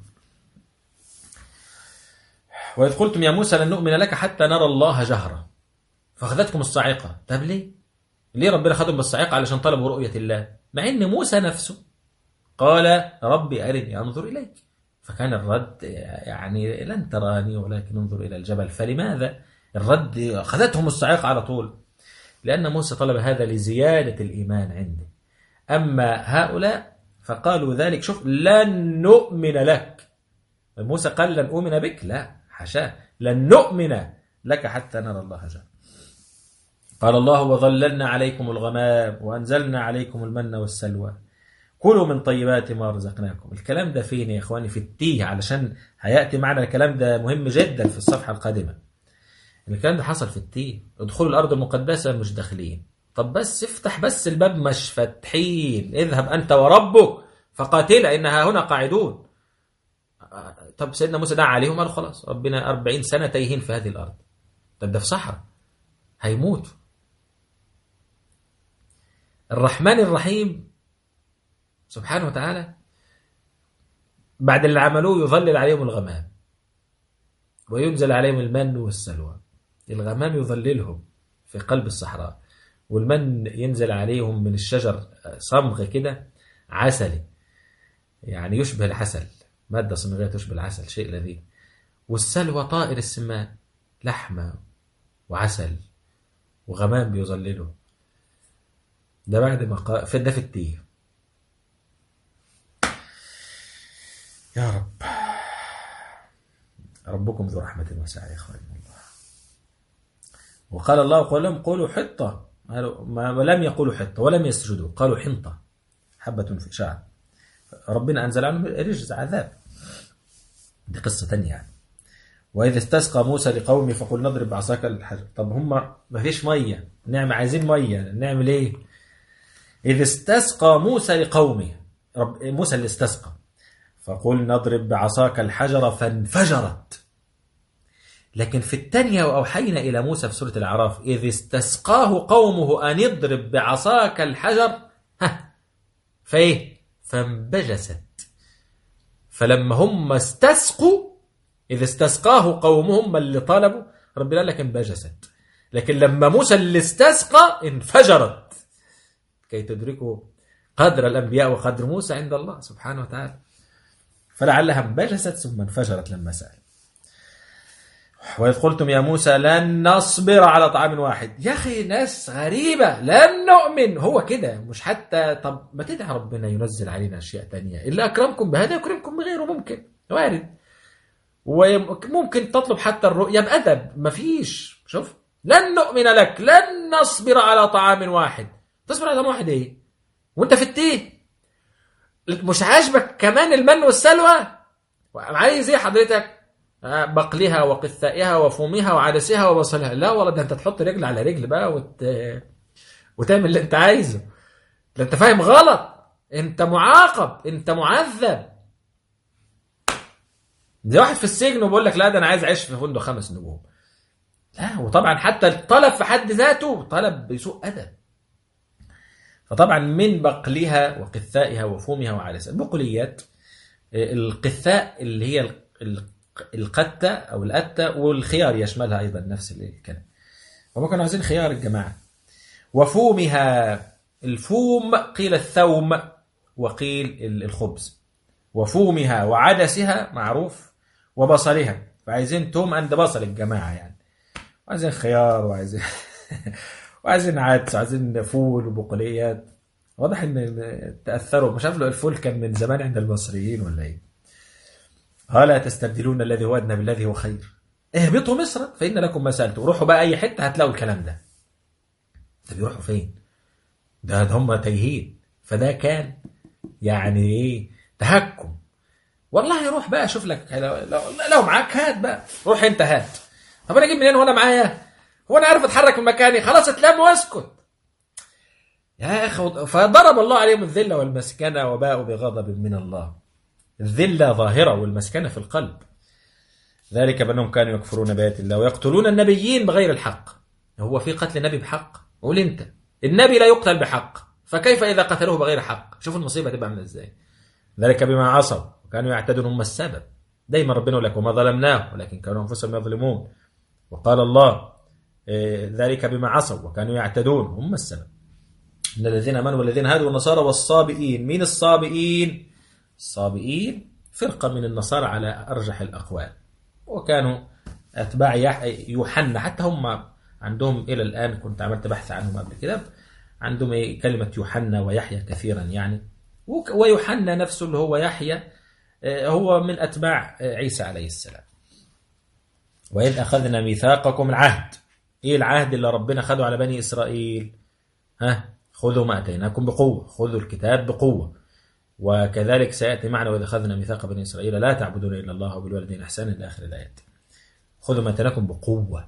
وإذ قلتم يا موسى لن نؤمن لك حتى نرى الله جهرة فأخذتكم الصاعقة طب ليه ليه ربنا خدهم بالصاعقة علشان طلبوا رؤية الله مع ان موسى نفسه قال ربي أرني أنظر إليك فكان الرد يعني لن تراني ولكن انظر إلى الجبل فلماذا الرد أخذتهم الصاعقة على طول لأن موسى طلب هذا لزيادة الإيمان عنده أما هؤلاء فقالوا ذلك شوف لن نؤمن لك موسى قال لن أؤمن بك لا حاشاه لن نؤمن لك حتى نرى الله جل قال الله وظللنا عليكم الغمام وأنزلنا عليكم المن والسلوى كلوا من طيبات ما رزقناكم الكلام ده فين يا إخواني في التيه علشان هيأتي معنا الكلام ده مهم جدا في الصفحة القادمة الكلام ده حصل في التيه ادخلوا الأرض المقدسة مش داخلين طب بس افتح بس الباب مش فاتحين اذهب أنت وربك فقاتلا إنها هنا قاعدون طب سيدنا موسى دعا عليهم قالوا خلاص ربنا أربعين سنة تايهين في هذه الأرض طب ده في صحراء هيموتوا الرحمن الرحيم سبحانه وتعالى بعد اللي عملوه يظلل عليهم الغمام وينزل عليهم المن والسلوى الغمام يظللهم في قلب الصحراء والمن ينزل عليهم من الشجر صمغ كده عسلي يعني يشبه العسل مادة صمغية تشبه العسل شيء لذيذ والسلوى طائر السمان لحمة وعسل وغمام بيظلله ده بعد ما قا... في ده في التيه يا رب ربكم ذو رحمة واسعة يا إخواني الله وقال الله قل لهم قولوا حطة ما ولم يقولوا حطة ولم يسجدوا قالوا حنطة حبة في شعر ربنا أنزل عنهم رجز عذاب دي قصة تانية يعني وإذ استسقى موسى لقومه فقل نضرب بعصاك الحجر طب هم ما فيش مية نعم عايزين مية نعمل ايه إذ استسقى موسى لقومه رب موسى اللي استسقى فقل نضرب بعصاك الحجر فانفجرت لكن في الثانية وأوحينا إلى موسى في سورة الأعراف إذ استسقاه قومه أن اضرب بعصاك الحجر ها فإيه فانبجست فلما هم استسقوا إذ استسقاه قومهم اللي طلبوا ربنا قال لك انبجست لكن لما موسى اللي استسقى انفجرت كي تدركوا قدر الأنبياء وقدر موسى عند الله سبحانه وتعالى فلعلها انبجست ثم انفجرت لما سأل وإذ قلتم يا موسى لن نصبر على طعام واحد يا أخي ناس غريبة لن نؤمن هو كده مش حتى طب ما تدعي ربنا ينزل علينا أشياء تانية إلا أكرمكم بهذا يكرمكم بغيره ممكن وارد وممكن تطلب حتى الرؤية بأدب مفيش شوف لن نؤمن لك لن نصبر على طعام واحد تصبر على طعام واحد ايه وانت في التيه مش عاجبك كمان المن والسلوى عايز ايه حضرتك بقلها وقثائها وفومها وعدسها وبصلها لا والله ده انت تحط رجل على رجل بقى وت... وتعمل اللي انت عايزه ده انت فاهم غلط انت معاقب انت معذب زي واحد في السجن وبيقول لك لا ده انا عايز اعيش في فندق خمس نجوم لا وطبعا حتى الطلب في حد ذاته طلب بسوء ادب فطبعا من بقلها وقثائها وفومها وعدسها البقوليات القثاء اللي هي القتة أو القتة والخيار يشملها أيضا نفس الكلام هم كانوا عايزين خيار الجماعة وفومها الفوم قيل الثوم وقيل الخبز وفومها وعدسها معروف وبصلها فعايزين توم عند بصل الجماعة يعني وعايزين خيار وعايزين وعايزين عدس وعايزين فول وبقوليات واضح ان تاثروا مش عارف لو الفول كان من زمان عند المصريين ولا ايه هلا تستبدلون الذي هو ادنى بالذي هو خير اهبطوا مصر فان لكم ما سالتوا روحوا بقى اي حته هتلاقوا الكلام ده طب يروحوا فين ده, ده هم تايهين فده كان يعني ايه تهكم والله روح بقى شوف لك لو, لو, لو معاك هات بقى روح انت هات طب انا اجيب منين وانا معايا هو انا عارف اتحرك من مكاني خلاص اتلم واسكت يا اخي فضرب الله عليهم الذله والمسكنه وباءوا بغضب من الله الذله ظاهره والمسكنه في القلب ذلك بانهم كانوا يكفرون بايات الله ويقتلون النبيين بغير الحق هو في قتل نبي بحق قول انت النبي لا يقتل بحق فكيف اذا قتلوه بغير حق شوف المصيبه تبقى عامله ازاي ذلك بما عصوا وكانوا يعتدون هم السبب دايما ربنا يقول لك وما ظلمناه ولكن كانوا انفسهم يظلمون وقال الله ذلك بما عصوا وكانوا يعتدون هم السبب إن الذين آمنوا والذين هادوا والنصارى والصابئين مين الصابئين الصابئين فرقة من النصارى على أرجح الأقوال وكانوا أتباع يوحنا حتى هم عندهم إلى الآن كنت عملت بحث عنهم قبل كده عندهم كلمة يوحنا ويحيى كثيرا يعني ويوحنا نفسه اللي هو يحيى هو من أتباع عيسى عليه السلام وإذ أخذنا ميثاقكم العهد إيه العهد اللي ربنا خده على بني إسرائيل ها خذوا ما أتيناكم بقوة خذوا الكتاب بقوة وكذلك سيأتي معنا وإذا أخذنا ميثاق بني إسرائيل لا تعبدون إلا الله وبالوالدين إحسانا إلى آخر الآيات خذوا ما أتيناكم بقوة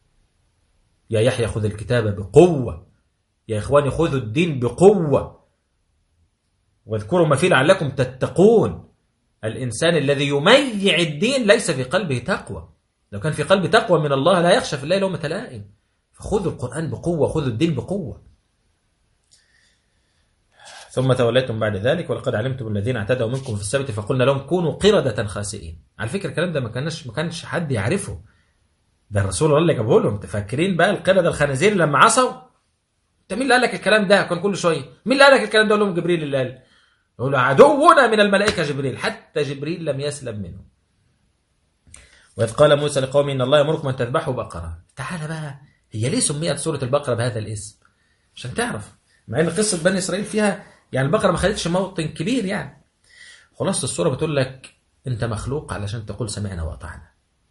يا يحيى خذ الكتاب بقوة يا إخواني خذوا الدين بقوة واذكروا ما فيه لعلكم تتقون الإنسان الذي يميع الدين ليس في قلبه تقوى لو كان في قلبه تقوى من الله لا يخشى في الله لومة لائم فخذوا القرآن بقوة خذوا الدين بقوة ثم توليتم بعد ذلك ولقد علمتم الذين اعتدوا منكم في السبت فقلنا لهم كونوا قردة خاسئين على فكرة الكلام ده ما كانش ما كانش حد يعرفه ده الرسول هو اللي جابه لهم تفكرين بقى القردة الخنازير لما عصوا انت مين اللي قال لك الكلام ده كان كل شويه مين اللي قال لك الكلام ده لهم جبريل اللي قال يقول عدونا من الملائكة جبريل حتى جبريل لم يسلم منه وإذ قال موسى لقومه إن الله يأمركم أن تذبحوا بقرة تعال بقى هي ليه سميت سورة البقرة بهذا الاسم عشان تعرف مع ان قصة بني إسرائيل فيها يعني البقرة ما خدتش موطن كبير يعني خلاصة السورة بتقول لك أنت مخلوق علشان تقول سمعنا وأطعنا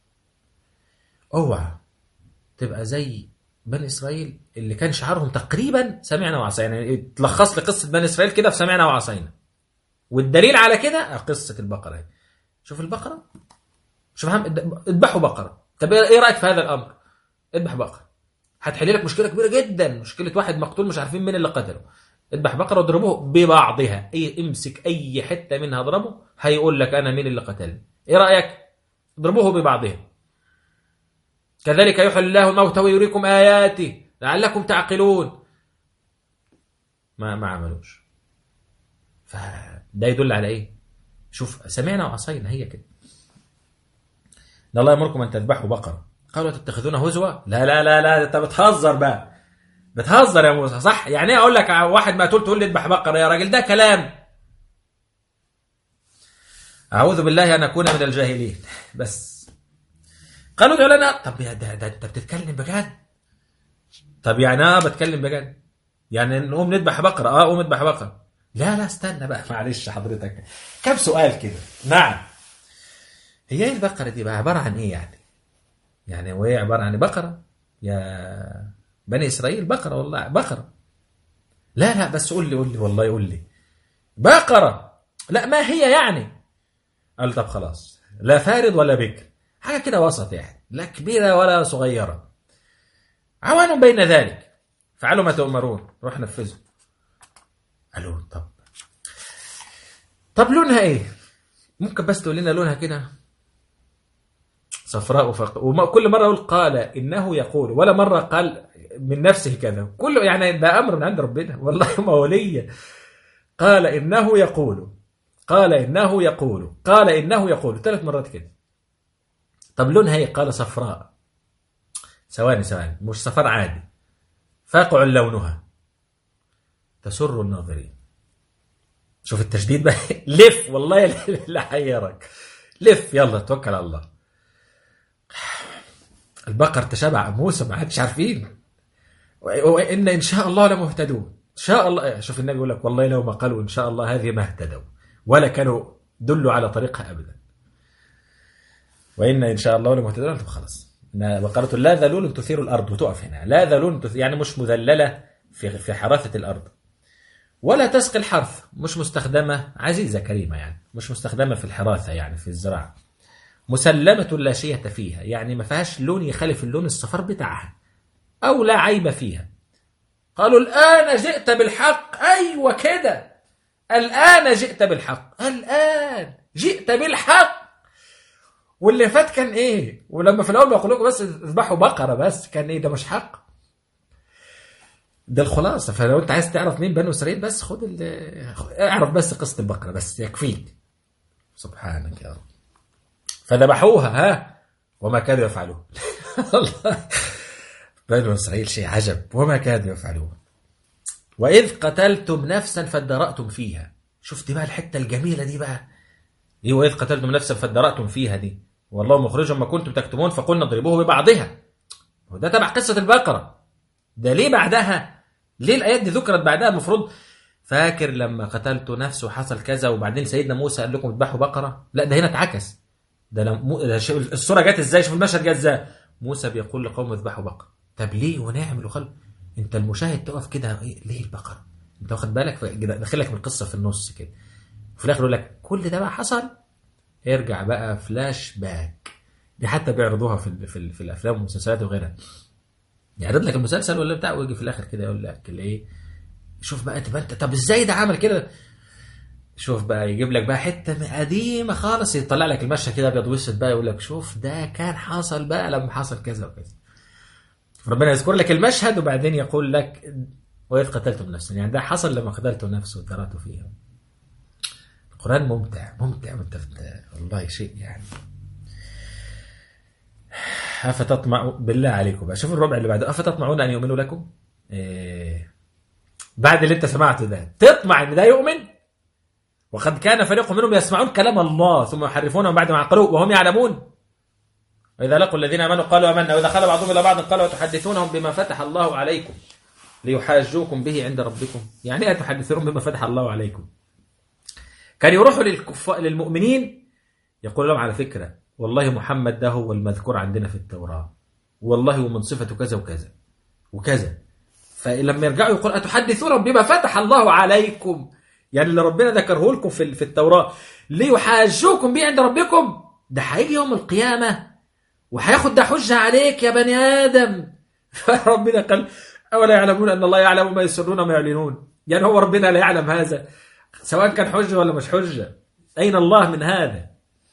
اوعى تبقى زي بني إسرائيل اللي كان شعارهم تقريبا سمعنا وعصينا يعني تلخص لي قصة بني إسرائيل كده في سمعنا وعصينا والدليل على كده قصة البقرة هي. شوف البقرة شوف هم اذبحوا بقرة طب ايه رأيك في هذا الأمر اذبح بقرة هتحل لك مشكلة كبيرة جدا مشكلة واحد مقتول مش عارفين مين اللي قتله اذبح بقرة واضربوه ببعضها اي امسك اي حتة منها اضربه هيقول لك انا مين اللي قتلني ايه رأيك اضربوه ببعضها كذلك يحل الله الموت ويريكم آياته لعلكم تعقلون ما ما عملوش فده يدل على ايه شوف سمعنا وعصينا هي كده ان الله يامركم ان تذبحوا بقره قالوا تتخذون هزوا لا لا لا لا انت بتهزر بقى بتهزر يا موسى صح يعني ايه اقول لك واحد مقتول تقول لي اذبح بقره يا راجل ده كلام اعوذ بالله ان اكون من الجاهلين بس قالوا ادعوا لنا طب يا ده, ده انت بتتكلم بجد طب يعني اه بتكلم بجد يعني نقوم نذبح بقره اه قوم نذبح بقره لا لا استنى بقى معلش حضرتك كم سؤال كده نعم هي ايه البقره دي بقى عباره عن ايه يعني يعني وهي عباره عن بقره يا بني اسرائيل بقره والله بقره لا لا بس قول لي قول لي والله قول لي بقره لا ما هي يعني قال طب خلاص لا فارض ولا بكر حاجه كده وسط يعني لا كبيره ولا صغيره عوان بين ذلك فعلوا ما تؤمرون روح نفذوا قالوا طب طب لونها ايه ممكن بس تقول لنا لونها كده صفراء فق... وكل مره يقول قال انه يقول ولا مره قال من نفسه كذا كله يعني ده امر من عند ربنا والله موليه قال انه يقول قال انه يقول قال انه يقول ثلاث مرات كده طب لونها ايه قال صفراء ثواني ثواني مش صفار عادي فاقع لونها تسر الناظرين شوف التشديد بقى لف والله لا حيرك لف يلا توكل على الله البقر تشابع موسى ما عادش عارفين وان ان شاء الله لمهتدون ان شاء الله شوف النبي يقول لك والله لو ما قالوا ان شاء الله هذه ما اهتدوا ولا كانوا دلوا على طريقها ابدا وان ان شاء الله لمهتدون طب خلاص بقرة لا ذلول تثير الارض وتقف هنا لا ذلول يعني مش مذلله في في حراثه الارض ولا تسقي الحرث مش مستخدمه عزيزه كريمه يعني مش مستخدمه في الحراثه يعني في الزراعه مسلمة لا شية فيها يعني ما فيهاش لون يخالف اللون الصفر بتاعها أو لا عيب فيها قالوا الآن جئت بالحق أيوة كده الآن جئت بالحق الآن جئت بالحق واللي فات كان إيه ولما في الأول بقول لكم بس اذبحوا بقرة بس كان إيه ده مش حق ده الخلاصة فلو أنت عايز تعرف مين بنو إسرائيل بس خد اعرف بس قصة البقرة بس يكفيك سبحانك يا رب فذبحوها ها وما كادوا يفعلون الله بنو اسرائيل شيء عجب وما كادوا يفعلون واذ قتلتم نفسا فادرأتم فيها شفت بقى الحته الجميله دي بقى ايه واذ قتلتم نفسا فادرأتم فيها دي والله مخرج ما كنتم تكتمون فقلنا اضربوه ببعضها وده تبع قصه البقره ده ليه بعدها ليه الايات دي ذكرت بعدها المفروض فاكر لما قتلت نفس وحصل كذا وبعدين سيدنا موسى قال لكم اذبحوا بقره لا ده هنا اتعكس ده, لم... ده ش... الصوره جت ازاي شوف المشهد جت ازاي موسى بيقول لقوم اذبحوا بقره طب ليه ونعمل وخلق انت المشاهد تقف كده إيه؟ ليه البقره انت واخد بالك داخلك من القصه في النص كده وفي الاخر يقول لك كل ده بقى حصل ارجع بقى فلاش باك دي حتى بيعرضوها في ال... في, ال... في الافلام والمسلسلات وغيرها يعرض لك المسلسل ولا بتاع ويجي في الاخر كده يقول لك الايه شوف بقى تبقى انت طب ازاي ده عمل كده شوف بقى يجيب لك بقى حته قديمه خالص يطلع لك المشهد كده ابيض واسود بقى يقول لك شوف ده كان حصل بقى لما حصل كذا وكذا ربنا يذكر لك المشهد وبعدين يقول لك واذ قتلتم نفسا يعني ده حصل لما قتلتم نفسه وذرعتوا فيها القران ممتع ممتع وانت والله شيء يعني افتطمع بالله عليكم بقى شوفوا الربع اللي بعده افتطمعون ان يؤمنوا لكم إيه بعد اللي انت سمعته ده تطمع ان ده يؤمن وقد كان فريق منهم يسمعون كلام الله ثم يحرفونه من بعد ما عقلوه وهم يعلمون وإذا لقوا الذين آمنوا قالوا آمنا وإذا خلوا بعضهم إلى بعض قالوا تحدثونهم بما فتح الله عليكم ليحاجوكم به عند ربكم يعني ايه تحدثونهم بما فتح الله عليكم كان يروحوا للكفار للمؤمنين يقول لهم على فكرة والله محمد ده هو المذكور عندنا في التوراة والله ومن صفته كذا وكذا وكذا فلما يرجعوا يقول أتحدثونهم بما فتح الله عليكم يعني اللي ربنا ذكره لكم في في التوراة ليحاجوكم به عند ربكم ده هيجي يوم القيامة وهياخد ده حجة عليك يا بني آدم فربنا قال أولا يعلمون أن الله يعلم ما يسرون وما يعلنون يعني هو ربنا لا يعلم هذا سواء كان حجة ولا مش حجة أين الله من هذا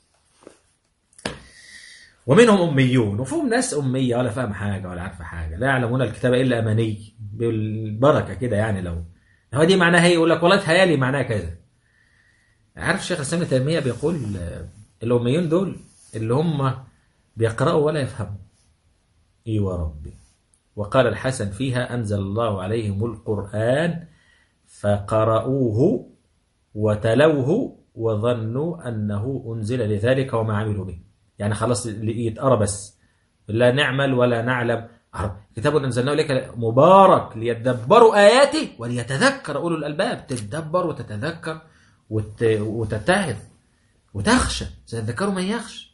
ومنهم أميون وفيهم ناس أمية ولا فاهم حاجة ولا عارفة حاجة لا يعلمون الكتاب إلا أماني بالبركة كده يعني لو هو دي معناها هي يقول لك والله تهيالي معناها كذا عارف الشيخ الإسلام ابن تيمية بيقول الأميون دول اللي هم بيقرأوا ولا يفهموا ايوه ربي وقال الحسن فيها أنزل الله عليهم القرآن فقرأوه وتلوه وظنوا أنه أنزل لذلك وما عملوا به يعني خلاص يتقرا بس لا نعمل ولا نعلم كتاب أنزلناه إليك مبارك ليتدبروا آياته وليتذكر أولو الألباب تتدبر وتتذكر وت... وتتعظ وتخشى سيذكروا من يخشى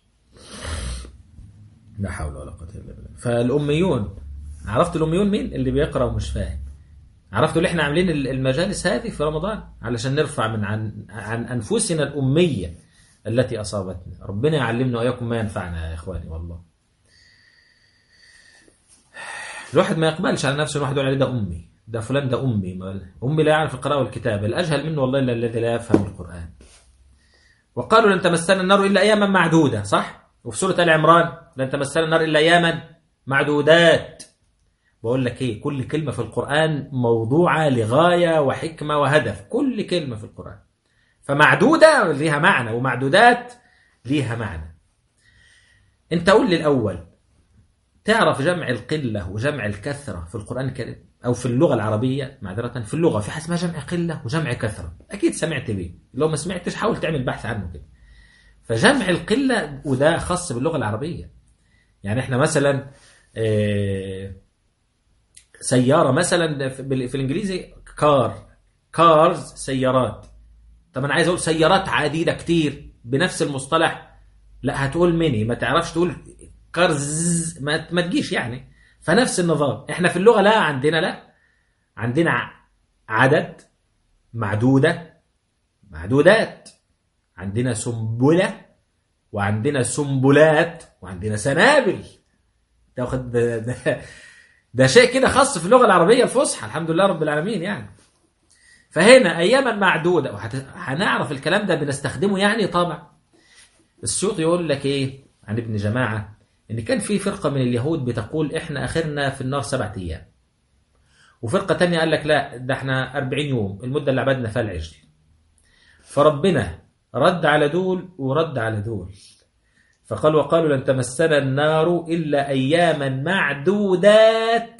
لا حول ولا قوة إلا بالله فالأميون عرفت الأميون مين اللي بيقرأ ومش فاهم عرفتوا اللي احنا عاملين المجالس هذه في رمضان علشان نرفع من عن عن أنفسنا الأمية التي أصابتنا ربنا يعلمنا وإياكم ما ينفعنا يا إخواني والله الواحد ما يقبلش على نفسه الواحد يقول عليه ده أمي ده فلان ده أمي أمي لا يعرف القراءة والكتابة الأجهل منه والله إلا الذي لا يفهم القرآن وقالوا لن تمسنا النار إلا أياما معدودة صح وفي سورة آل عمران لن تمسنا النار إلا أياما معدودات بقول لك ايه كل كلمة في القرآن موضوعة لغاية وحكمة وهدف كل كلمة في القرآن فمعدودة ليها معنى ومعدودات ليها معنى انت قول لي الأول تعرف جمع القلة وجمع الكثرة في القرآن الكريم أو في اللغة العربية معذرة في اللغة في حاجة اسمها جمع قلة وجمع كثرة أكيد سمعت بيه لو ما سمعتش حاول تعمل بحث عنه كده فجمع القلة وده خاص باللغة العربية يعني احنا مثلا اه سيارة مثلا في الإنجليزي كار كارز سيارات طب أنا عايز أقول سيارات عديدة كتير بنفس المصطلح لا هتقول ميني ما تعرفش تقول كارز ما, ما تجيش يعني فنفس النظام احنا في اللغة لا عندنا لا عندنا عدد معدودة معدودات عندنا سنبلة وعندنا سنبلات وعندنا سنابل تاخد ده, ده, ده شيء كده خاص في اللغة العربية الفصحى الحمد لله رب العالمين يعني فهنا أياما معدودة وهنعرف الكلام ده بنستخدمه يعني طبعا السيوط يقول لك إيه عن ابن جماعة إن كان في فرقة من اليهود بتقول إحنا آخرنا في النار سبعة أيام وفرقة تانية قال لك لا ده إحنا 40 يوم المدة اللي عبدنا فيها العجل فربنا رد على دول ورد على دول فقال وقالوا لن تمسنا النار إلا أياما معدودات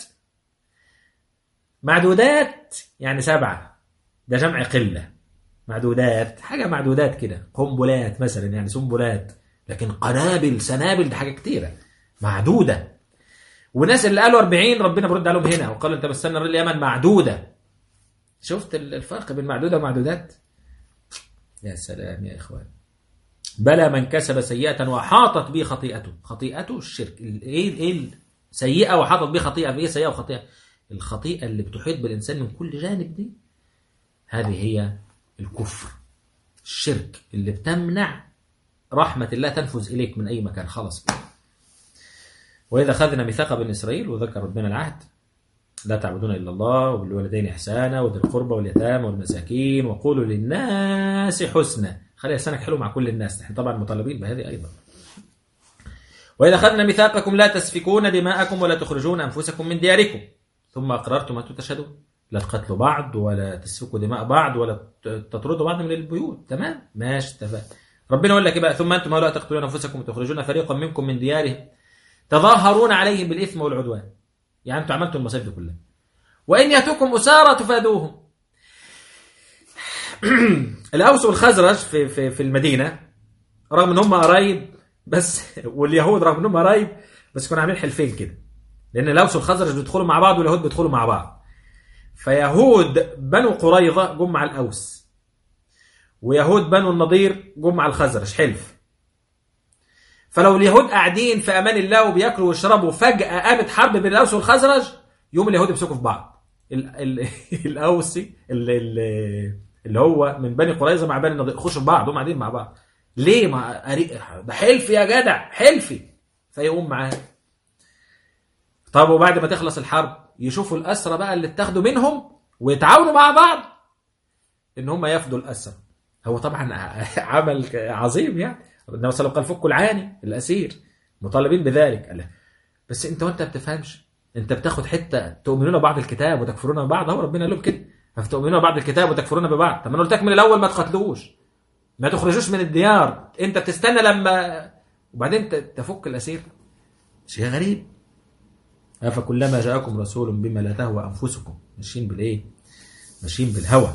معدودات يعني سبعة ده جمع قلة معدودات حاجة معدودات كده قنبلات مثلا يعني سنبلات لكن قنابل سنابل ده حاجة كتيرة معدودة والناس اللي قالوا 40 ربنا برد عليهم هنا وقالوا انت تمسنا النار إلا أياما معدودة شفت الفرق بين معدودة ومعدودات يا سلام يا إخوان بلى من كسب سيئة وحاطت به خطيئته خطيئته الشرك ايه ايه سيئة وحاطت به خطيئة في ايه سيئة وخطيئة الخطيئة اللي بتحيط بالإنسان من كل جانب دي هذه هي الكفر الشرك اللي بتمنع رحمة الله تنفذ إليك من أي مكان خلاص وإذا أخذنا ميثاق بني إسرائيل وذكر ربنا العهد لا تعبدون إلا الله وبالوالدين إحسانا وذي القربى واليتامى والمساكين وقولوا للناس حسنا خلي لسانك حلو مع كل الناس نحن طبعا مطالبين بهذه أيضا وإذا أخذنا ميثاقكم لا تسفكون دماءكم ولا تخرجون أنفسكم من دياركم ثم أقررتم أن تشهدون لا تقتلوا بعض ولا تسفكوا دماء بعض ولا تطردوا بعض من البيوت تمام ماشي اتفقنا ربنا يقول لك بقى ثم أنتم هؤلاء تقتلون أنفسكم وتخرجون فريقا منكم من ديارهم تظاهرون عليهم بالإثم والعدوان يعني أنتم عملتوا المصائب دي كلها وإن يأتوكم أسارى تفادوهم الاوس والخزرج في في في المدينه رغم ان هم قرايب بس واليهود رغم ان هم قرايب بس كانوا عاملين حلفين كده لان الاوس والخزرج بيدخلوا مع بعض واليهود بيدخلوا مع بعض فيهود بنو قريظه جم مع الاوس ويهود بنو النضير جم مع الخزرج حلف فلو اليهود قاعدين في امان الله وبياكلوا ويشربوا فجاه قامت حرب بين الاوس والخزرج يوم اليهود يمسكوا في بعض ال ال الاوسي ال ال اللي هو من بني قريظه مع بني النضير يخشوا في بعض هم قاعدين مع بعض ليه ما ده حلف يا جدع حلفي فيقوم معاه طب وبعد ما تخلص الحرب يشوفوا الاسرى بقى اللي اتاخدوا منهم ويتعاونوا مع بعض ان هم يفدوا الاسرى هو طبعا عمل عظيم يعني النبي صلى الله عليه وسلم قال فكوا العاني الاسير مطالبين بذلك قال بس انت وانت بتفهمش انت بتاخد حته تؤمنون بعض الكتاب وتكفرون ببعض اهو ربنا قال لهم كده فتؤمنون بعض الكتاب وتكفرون ببعض طب ما انا قلت لك من الاول ما تقتلوش ما تخرجوش من الديار انت بتستنى لما وبعدين تفك الاسير شيء غريب أفكلما جاءكم رسول بما لا تهوى أنفسكم ماشيين بالإيه؟ ماشيين بالهوى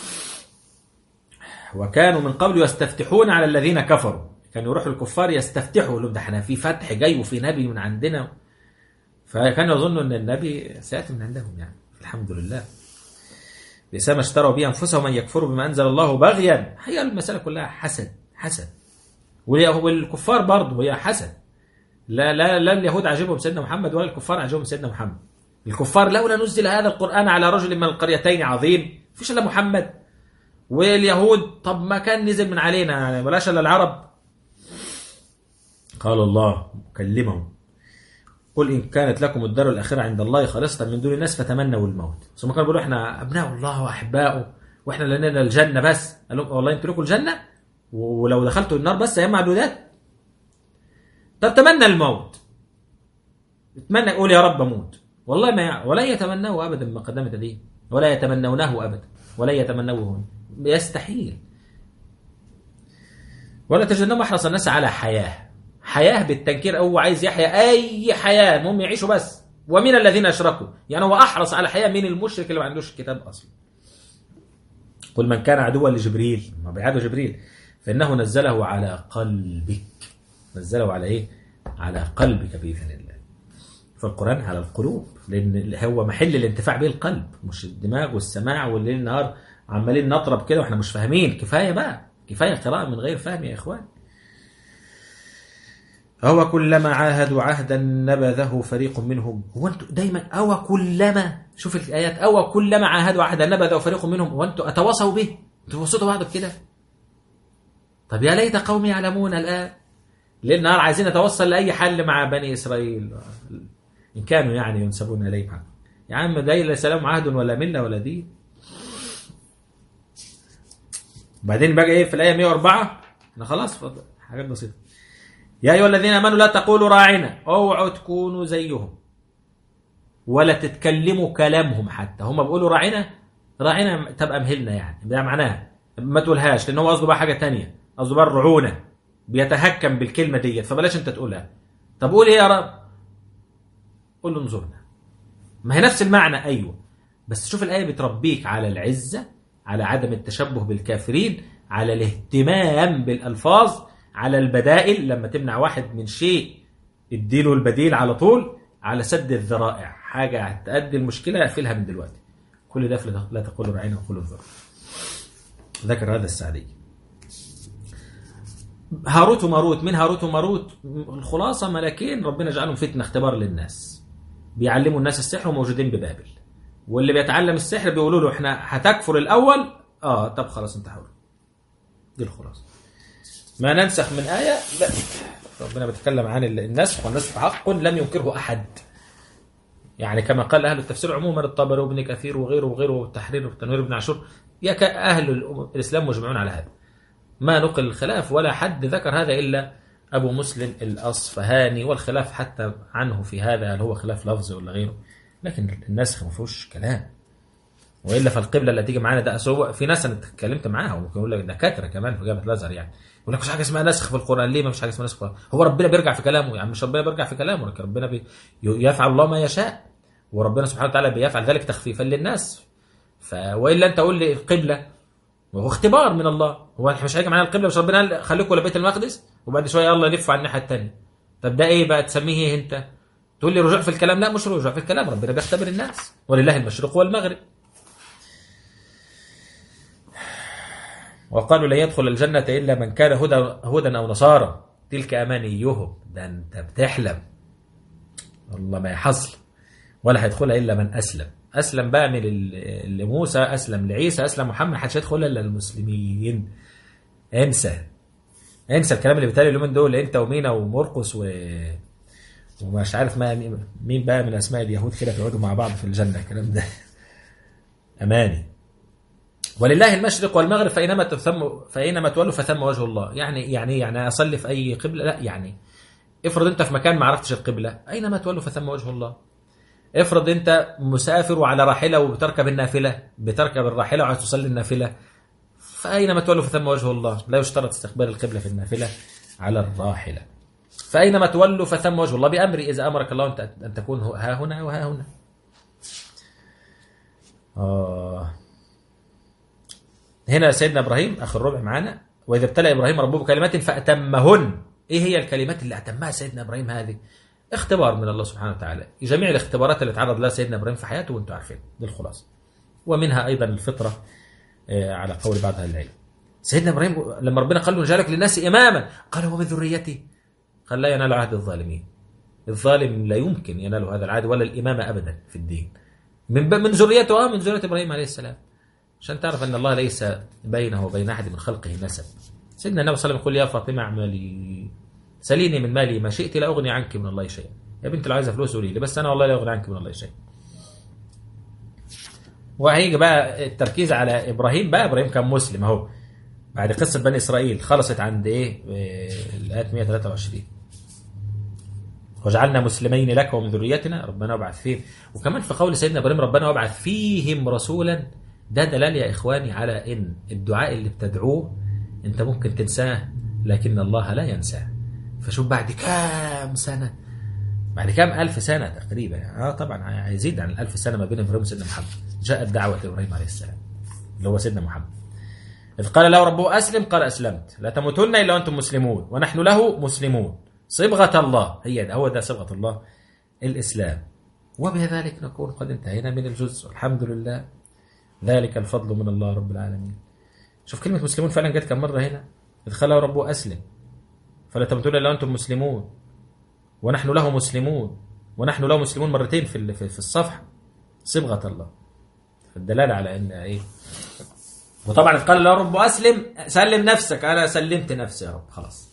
وكانوا من قبل يستفتحون على الذين كفروا كانوا يروحوا الكفار يستفتحوا لهم ده احنا في فتح جاي وفي نبي من عندنا فكانوا يظنوا ان النبي سياتي من عندهم يعني الحمد لله بئس ما اشتروا به انفسهم ان يكفروا بما انزل الله بغيا هي المساله كلها حسد حسد والكفار برضه هي حسد لا لا لا اليهود عجبهم سيدنا محمد ولا الكفار عجبهم سيدنا محمد الكفار لولا نزل هذا القرآن على رجل من القريتين عظيم فيش إلا محمد واليهود طب ما كان نزل من علينا يعني بلاش إلا العرب قال الله كلمهم قل إن كانت لكم الدار الآخرة عند الله خالصة من دون الناس فتمنوا الموت ثم كانوا بيقولوا إحنا أبناء الله وأحباؤه وإحنا لنا الجنة بس قال لهم والله أنتوا لكم الجنة ولو دخلتوا النار بس أيام معدودات طب تمنى الموت اتمنى قول يا رب اموت والله ما يع... ولا يتمناه ابدا ما قدمت دي ولا يتمنونه ابدا ولا يتمنوه يستحيل ولا تجدنهم احرص الناس على حياه حياه بالتنكير هو عايز يحيا اي حياه المهم يعيشوا بس ومن الذين اشركوا يعني هو احرص على حياه من المشرك اللي ما عندوش الكتاب اصلا قل من كان عدوا لجبريل ما بيعادوا جبريل فانه نزله على قلبك نزله على ايه على قلبك باذن الله فالقران على القلوب لان هو محل الانتفاع به القلب مش الدماغ والسماع والليل النهار عمالين نطرب كده واحنا مش فاهمين كفايه بقى كفايه قراءه من غير فهم يا اخوان هو كلما عاهدوا عهدا نبذه فريق منهم هو انتوا دايما او كلما شوف الايات او كلما عاهدوا عهدا نبذه فريق منهم وانتوا اتواصوا به توسطوا بعض كده طب يا ليت قومي يعلمون الان ليل نهار عايزين نتوصل لاي حل مع بني اسرائيل ان كانوا يعني ينسبون اليهم يا عم ده ليس لهم عهد ولا مله ولا دين بعدين بقى ايه في الايه 104 احنا خلاص فضل. حاجات بسيطه يا ايها الذين امنوا لا تقولوا راعنا اوعوا تكونوا زيهم ولا تتكلموا كلامهم حتى هم بيقولوا راعنا راعنا تبقى مهلنا يعني ده معناها ما تقولهاش لان هو قصده بقى حاجه تانية قصده بقى الرعونه بيتهكم بالكلمه ديت فبلاش انت تقولها طب قول ايه يا رب قول له انظرنا ما هي نفس المعنى ايوه بس شوف الايه بتربيك على العزه على عدم التشبه بالكافرين على الاهتمام بالالفاظ على البدائل لما تمنع واحد من شيء اديله البديل على طول على سد الذرائع حاجه هتأدي المشكله اقفلها من دلوقتي كل ده في لا تقولوا رعينا وقولوا انظروا ذكر هذا السعدي هاروت وماروت من هاروت وماروت الخلاصه ملكين ربنا جعلهم فتنه اختبار للناس بيعلموا الناس السحر وموجودين ببابل واللي بيتعلم السحر بيقولوا له احنا هتكفر الاول اه طب خلاص انت حر دي الخلاصه ما ننسخ من ايه لا ربنا بيتكلم عن النسخ والنسخ حق لم ينكره احد يعني كما قال اهل التفسير عموما الطبري وابن كثير وغيره وغيره والتحرير والتنوير ابن عاشور يا اهل الاسلام مجمعون على هذا ما نقل الخلاف ولا حد ذكر هذا إلا أبو مسلم الأصفهاني والخلاف حتى عنه في هذا هل هو خلاف لفظي ولا غيره لكن النسخ ما فيهوش كلام والا فالقبله اللي تيجي معانا ده أسوأ في ناس انا اتكلمت معاهم وممكن يقول لك دكاتره كمان في جامعه الازهر يعني يقول لك مش حاجه اسمها نسخ في القران ليه ما فيش حاجه اسمها نسخ في القرآن؟ هو ربنا بيرجع في كلامه يعني مش ربنا بيرجع في كلامه لكن ربنا بي يفعل الله ما يشاء وربنا سبحانه وتعالى بيفعل ذلك تخفيفا للناس ف والا انت قول لي القبله وهو اختبار من الله هو احنا مش هيجي معانا القبله مش ربنا قال خليكم ولا بيت المقدس وبعد شويه يلا لفوا على الناحيه الثانيه طب ده ايه بقى تسميه ايه انت تقول لي رجوع في الكلام لا مش رجوع في الكلام ربنا بيختبر الناس ولله المشرق والمغرب وقالوا لا يدخل الجنة إلا من كان هدى هدى أو نصارى تلك أمانيهم ده أنت بتحلم والله ما يحصل ولا هيدخلها إلا من أسلم أسلم بقى من ال- لموسى أسلم لعيسى أسلم محمد محدش هيدخلها إلا المسلمين انسى انسى الكلام اللي بيتقال اليومين دول انت ومينا ومرقس و ومش عارف ما مين بقى من اسماء اليهود كده بيقعدوا مع بعض في الجنه الكلام ده اماني ولله المشرق والمغرب فاينما تثم فاينما تولوا فثم وجه الله يعني يعني يعني اصلي في اي قبله لا يعني افرض انت في مكان ما عرفتش القبله اينما تولوا فثم وجه الله افرض انت مسافر وعلى راحله وبتركب النافله بتركب الراحله وعايز تصلي النافله فاينما تولوا فثم وجه الله لا يشترط استقبال القبله في النافله على الراحله فاينما تولوا فثم وجه الله بامري اذا امرك الله انت ان تكون ها هنا وها هنا آه هنا سيدنا ابراهيم اخر الربع معانا واذا ابتلى ابراهيم ربه بكلمات فاتمهن ايه هي الكلمات اللي اتمها سيدنا ابراهيم هذه اختبار من الله سبحانه وتعالى جميع الاختبارات اللي تعرض لها سيدنا ابراهيم في حياته وانتم عارفين دي الخلاصه ومنها ايضا الفطره آه، على قول بعض اهل العلم سيدنا ابراهيم لما ربنا قال له جعلك للناس اماما قال ومن ذريتي قال لا ينال عهد الظالمين الظالم لا يمكن يناله هذا العهد ولا الامامه ابدا في الدين من ب... من ذريته اه من ذريه ابراهيم عليه السلام عشان تعرف ان الله ليس بينه وبين احد من خلقه نسب سيدنا النبي صلى الله عليه وسلم يقول يا فاطمه اعملي سليني من مالي ما شئت لا اغني عنك من الله شيئا يا بنت لو عايزه فلوس قولي لي بس انا والله لا اغني عنك من الله شيئا وهيجي بقى التركيز على ابراهيم بقى ابراهيم كان مسلم اهو بعد قصه بني اسرائيل خلصت عند ايه آه، الايات 123 وجعلنا مسلمين لك ومن ذريتنا ربنا وابعث فيهم وكمان في قول سيدنا ابراهيم ربنا وابعث فيهم رسولا ده دلال يا اخواني على ان الدعاء اللي بتدعوه انت ممكن تنساه لكن الله لا ينساه فشوف بعد كام سنه بعد كام ألف سنة تقريبا يعني اه طبعا هيزيد عن الألف سنة ما بين إبراهيم وسيدنا محمد جاءت دعوة إبراهيم عليه السلام اللي هو سيدنا محمد إذ قال له ربه أسلم قال أسلمت لا تموتن إلا وأنتم مسلمون ونحن له مسلمون صبغة الله هي ده هو ده صبغة الله الإسلام وبذلك نكون قد انتهينا من الجزء الحمد لله ذلك الفضل من الله رب العالمين شوف كلمة مسلمون فعلا جت كم مرة هنا إذ قال له ربه أسلم فلا تموتن إلا وأنتم مسلمون ونحن له مسلمون ونحن له مسلمون مرتين في ال- في في الصفحة صبغة الله الدلالة على أن إيه وطبعا إذ قال له رب أسلم سلم نفسك أنا سلمت نفسي يا رب خلاص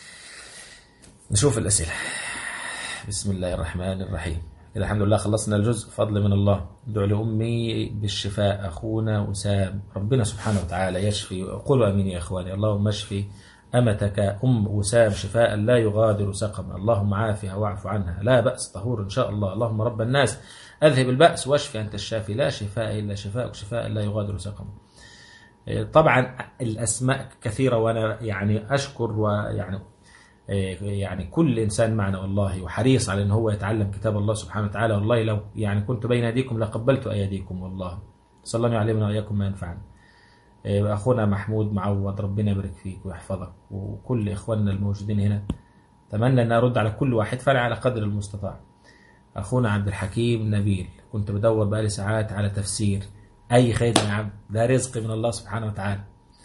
نشوف الأسئلة بسم الله الرحمن الرحيم كده الحمد لله خلصنا الجزء فضل من الله ادعو لأمي بالشفاء أخونا وسام ربنا سبحانه وتعالى يشفي قولوا أمين يا إخواني اللهم اشفي أمتك أم وسام شفاء لا يغادر سقما اللهم عافها واعف عنها لا بأس طهور إن شاء الله اللهم رب الناس أذهب البأس واشفي أنت الشافي لا شفاء إلا شفاءك شفاء لا يغادر سقما طبعا الأسماء كثيرة وأنا يعني أشكر ويعني يعني كل انسان معنا والله وحريص على ان هو يتعلم كتاب الله سبحانه وتعالى والله لو يعني كنت بين ايديكم لقبلت ايديكم والله صلى الله يعلمنا واياكم ما ينفعنا اخونا محمود معوض ربنا يبارك فيك ويحفظك وكل اخواننا الموجودين هنا اتمنى ان ارد على كل واحد فعلا على قدر المستطاع اخونا عبد الحكيم نبيل كنت بدور بقالي ساعات على تفسير اي خير يا عم ده رزق من الله سبحانه وتعالى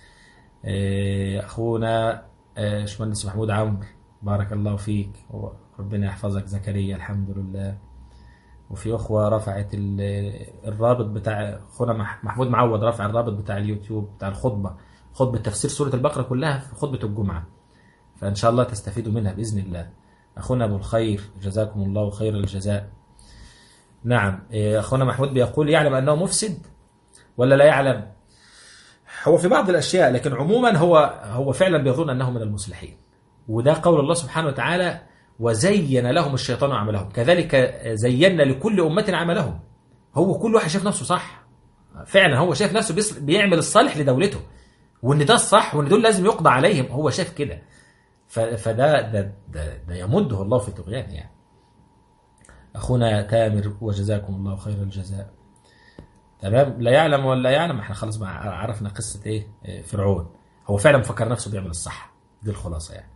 اخونا باشمهندس محمود عمرو بارك الله فيك ربنا يحفظك زكريا الحمد لله وفي اخوه رفعت الرابط بتاع اخونا محمود معوض رفع الرابط بتاع اليوتيوب بتاع الخطبه خطبه تفسير سوره البقره كلها في خطبه الجمعه فان شاء الله تستفيدوا منها باذن الله اخونا ابو الخير جزاكم الله خير الجزاء نعم اخونا محمود بيقول يعلم انه مفسد ولا لا يعلم هو في بعض الاشياء لكن عموما هو هو فعلا بيظن انه من المصلحين وده قول الله سبحانه وتعالى وزين لهم الشيطان عملهم كذلك زينا لكل امه عملهم هو كل واحد شايف نفسه صح فعلا هو شايف نفسه بيعمل الصالح لدولته وان ده الصح وان دول لازم يقضى عليهم هو شايف كده فده ده, ده, ده يمده الله في طغيانه يعني اخونا تامر وجزاكم الله خير الجزاء تمام لا يعلم ولا يعلم احنا خلاص بقى عرفنا قصه ايه آه، فرعون هو فعلا فكر نفسه بيعمل الصح دي الخلاصه يعني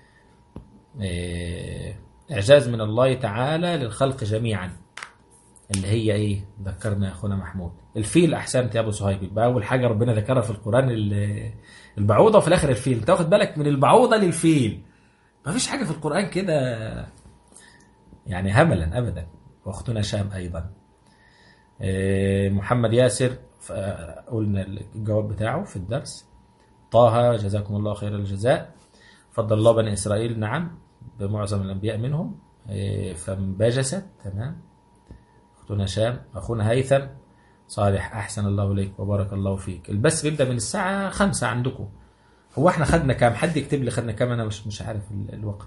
آه، اعجاز من الله تعالى للخلق جميعا اللي هي ايه ذكرنا يا اخونا محمود الفيل احسنت يا ابو صهيب يبقى اول حاجه ربنا ذكرها في القران ال- البعوضه وفي الاخر الفيل انت واخد بالك من البعوضه للفيل ما فيش حاجه في القران كده يعني هملا ابدا واختنا شام ايضا آه، محمد ياسر ف- قلنا الجواب بتاعه في الدرس طه جزاكم الله خير الجزاء فضل الله بني اسرائيل نعم بمعظم الانبياء منهم آه، فانبجست تمام اختنا شام اخونا هيثم صالح احسن الله اليك وبارك الله فيك البث بيبدا من الساعه خمسة عندكم هو احنا خدنا كام حد يكتب لي خدنا كام انا مش مش عارف ال- الوقت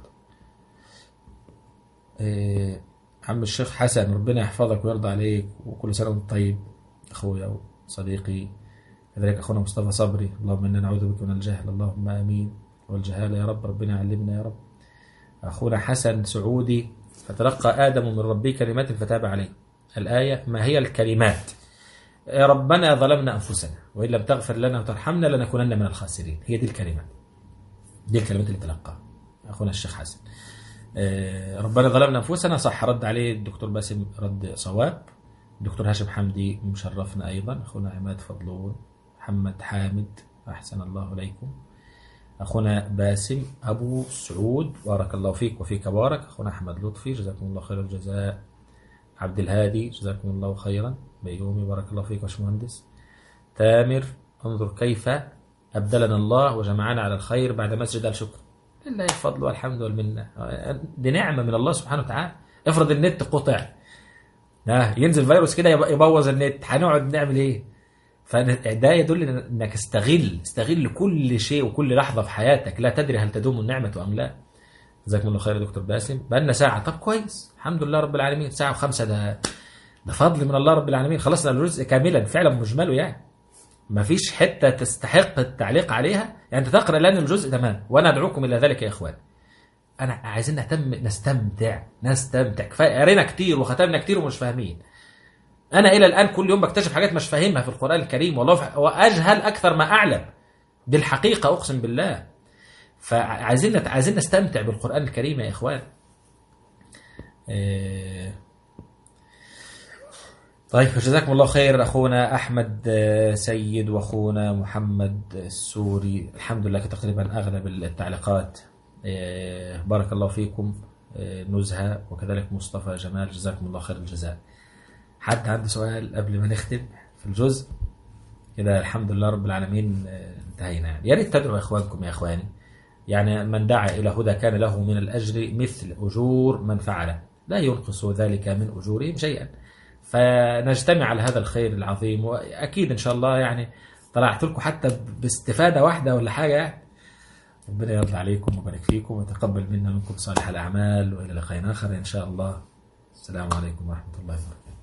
إيه عم الشيخ حسن ربنا يحفظك ويرضى عليك وكل سنه وانت طيب اخويا وصديقي كذلك اخونا مصطفى صبري اللهم انا نعوذ بك من الجهل اللهم امين والجهاله يا رب ربنا يعلمنا يا رب اخونا حسن سعودي فتلقى ادم من ربه كلمات فتاب عليه الايه ما هي الكلمات يا ربنا ظلمنا انفسنا وان لم تغفر لنا وترحمنا لنكونن من الخاسرين هي دي الكلمات دي الكلمات اللي تلقاها اخونا الشيخ حسن آه، ربنا ظلمنا انفسنا صح رد عليه الدكتور باسم رد صواب الدكتور هاشم حمدي مشرفنا ايضا اخونا عماد فضلون محمد حامد احسن الله اليكم اخونا باسم ابو سعود بارك الله فيك وفيك بارك اخونا احمد لطفي جزاكم الله خير الجزاء عبد الهادي جزاكم الله خيرا بيومي بارك الله فيك باشمهندس تامر انظر كيف أبدلنا الله وجمعنا على الخير بعد مسجد الشكر لله الفضل والحمد والمنة دي نعمة من الله سبحانه وتعالى افرض النت قطع آه، ينزل فيروس كده يب- يبوظ النت هنقعد نعمل ايه فده يدل انك استغل استغل كل شيء وكل لحظة في حياتك لا تدري هل تدوم النعمة ام لا جزاكم الله خير يا دكتور باسم بقالنا ساعة طب كويس الحمد لله رب العالمين ساعة وخمسة ده ده فضل من الله رب العالمين خلصنا الجزء كاملا فعلا مجمله يعني ما فيش حتة تستحق التعليق عليها يعني انت تقرأ لنا الجزء تمام وانا ادعوكم الى ذلك يا اخوان انا عايزين نهتم نستمتع نستمتع كفايه قرينا كتير وختمنا كتير ومش فاهمين انا الى الان كل يوم بكتشف حاجات مش فاهمها في القران الكريم والله ف... واجهل اكثر ما اعلم بالحقيقه اقسم بالله فعايزين نت... عايزين نستمتع بالقران الكريم يا اخوان إيه... طيب جزاكم الله خير اخونا احمد آه، سيد واخونا محمد السوري الحمد لله تقريبا اغلب التعليقات آه، بارك الله فيكم آه، نزهه وكذلك مصطفى جمال جزاكم الله خير الجزاء حد عنده سؤال قبل ما نختم في الجزء كده الحمد لله رب العالمين آه، انتهينا يعني يا ريت تدعوا اخوانكم يا اخواني يعني من دعا الى هدى كان له من الاجر مثل اجور من فعله لا ينقص ذلك من اجورهم شيئا فنجتمع على هذا الخير العظيم واكيد ان شاء الله يعني طلعت لكم حتى باستفاده واحده ولا حاجه يعني ربنا يرضى عليكم ويبارك فيكم ويتقبل منا منكم صالح الاعمال والى لقاء اخر ان شاء الله السلام عليكم ورحمه الله وبركاته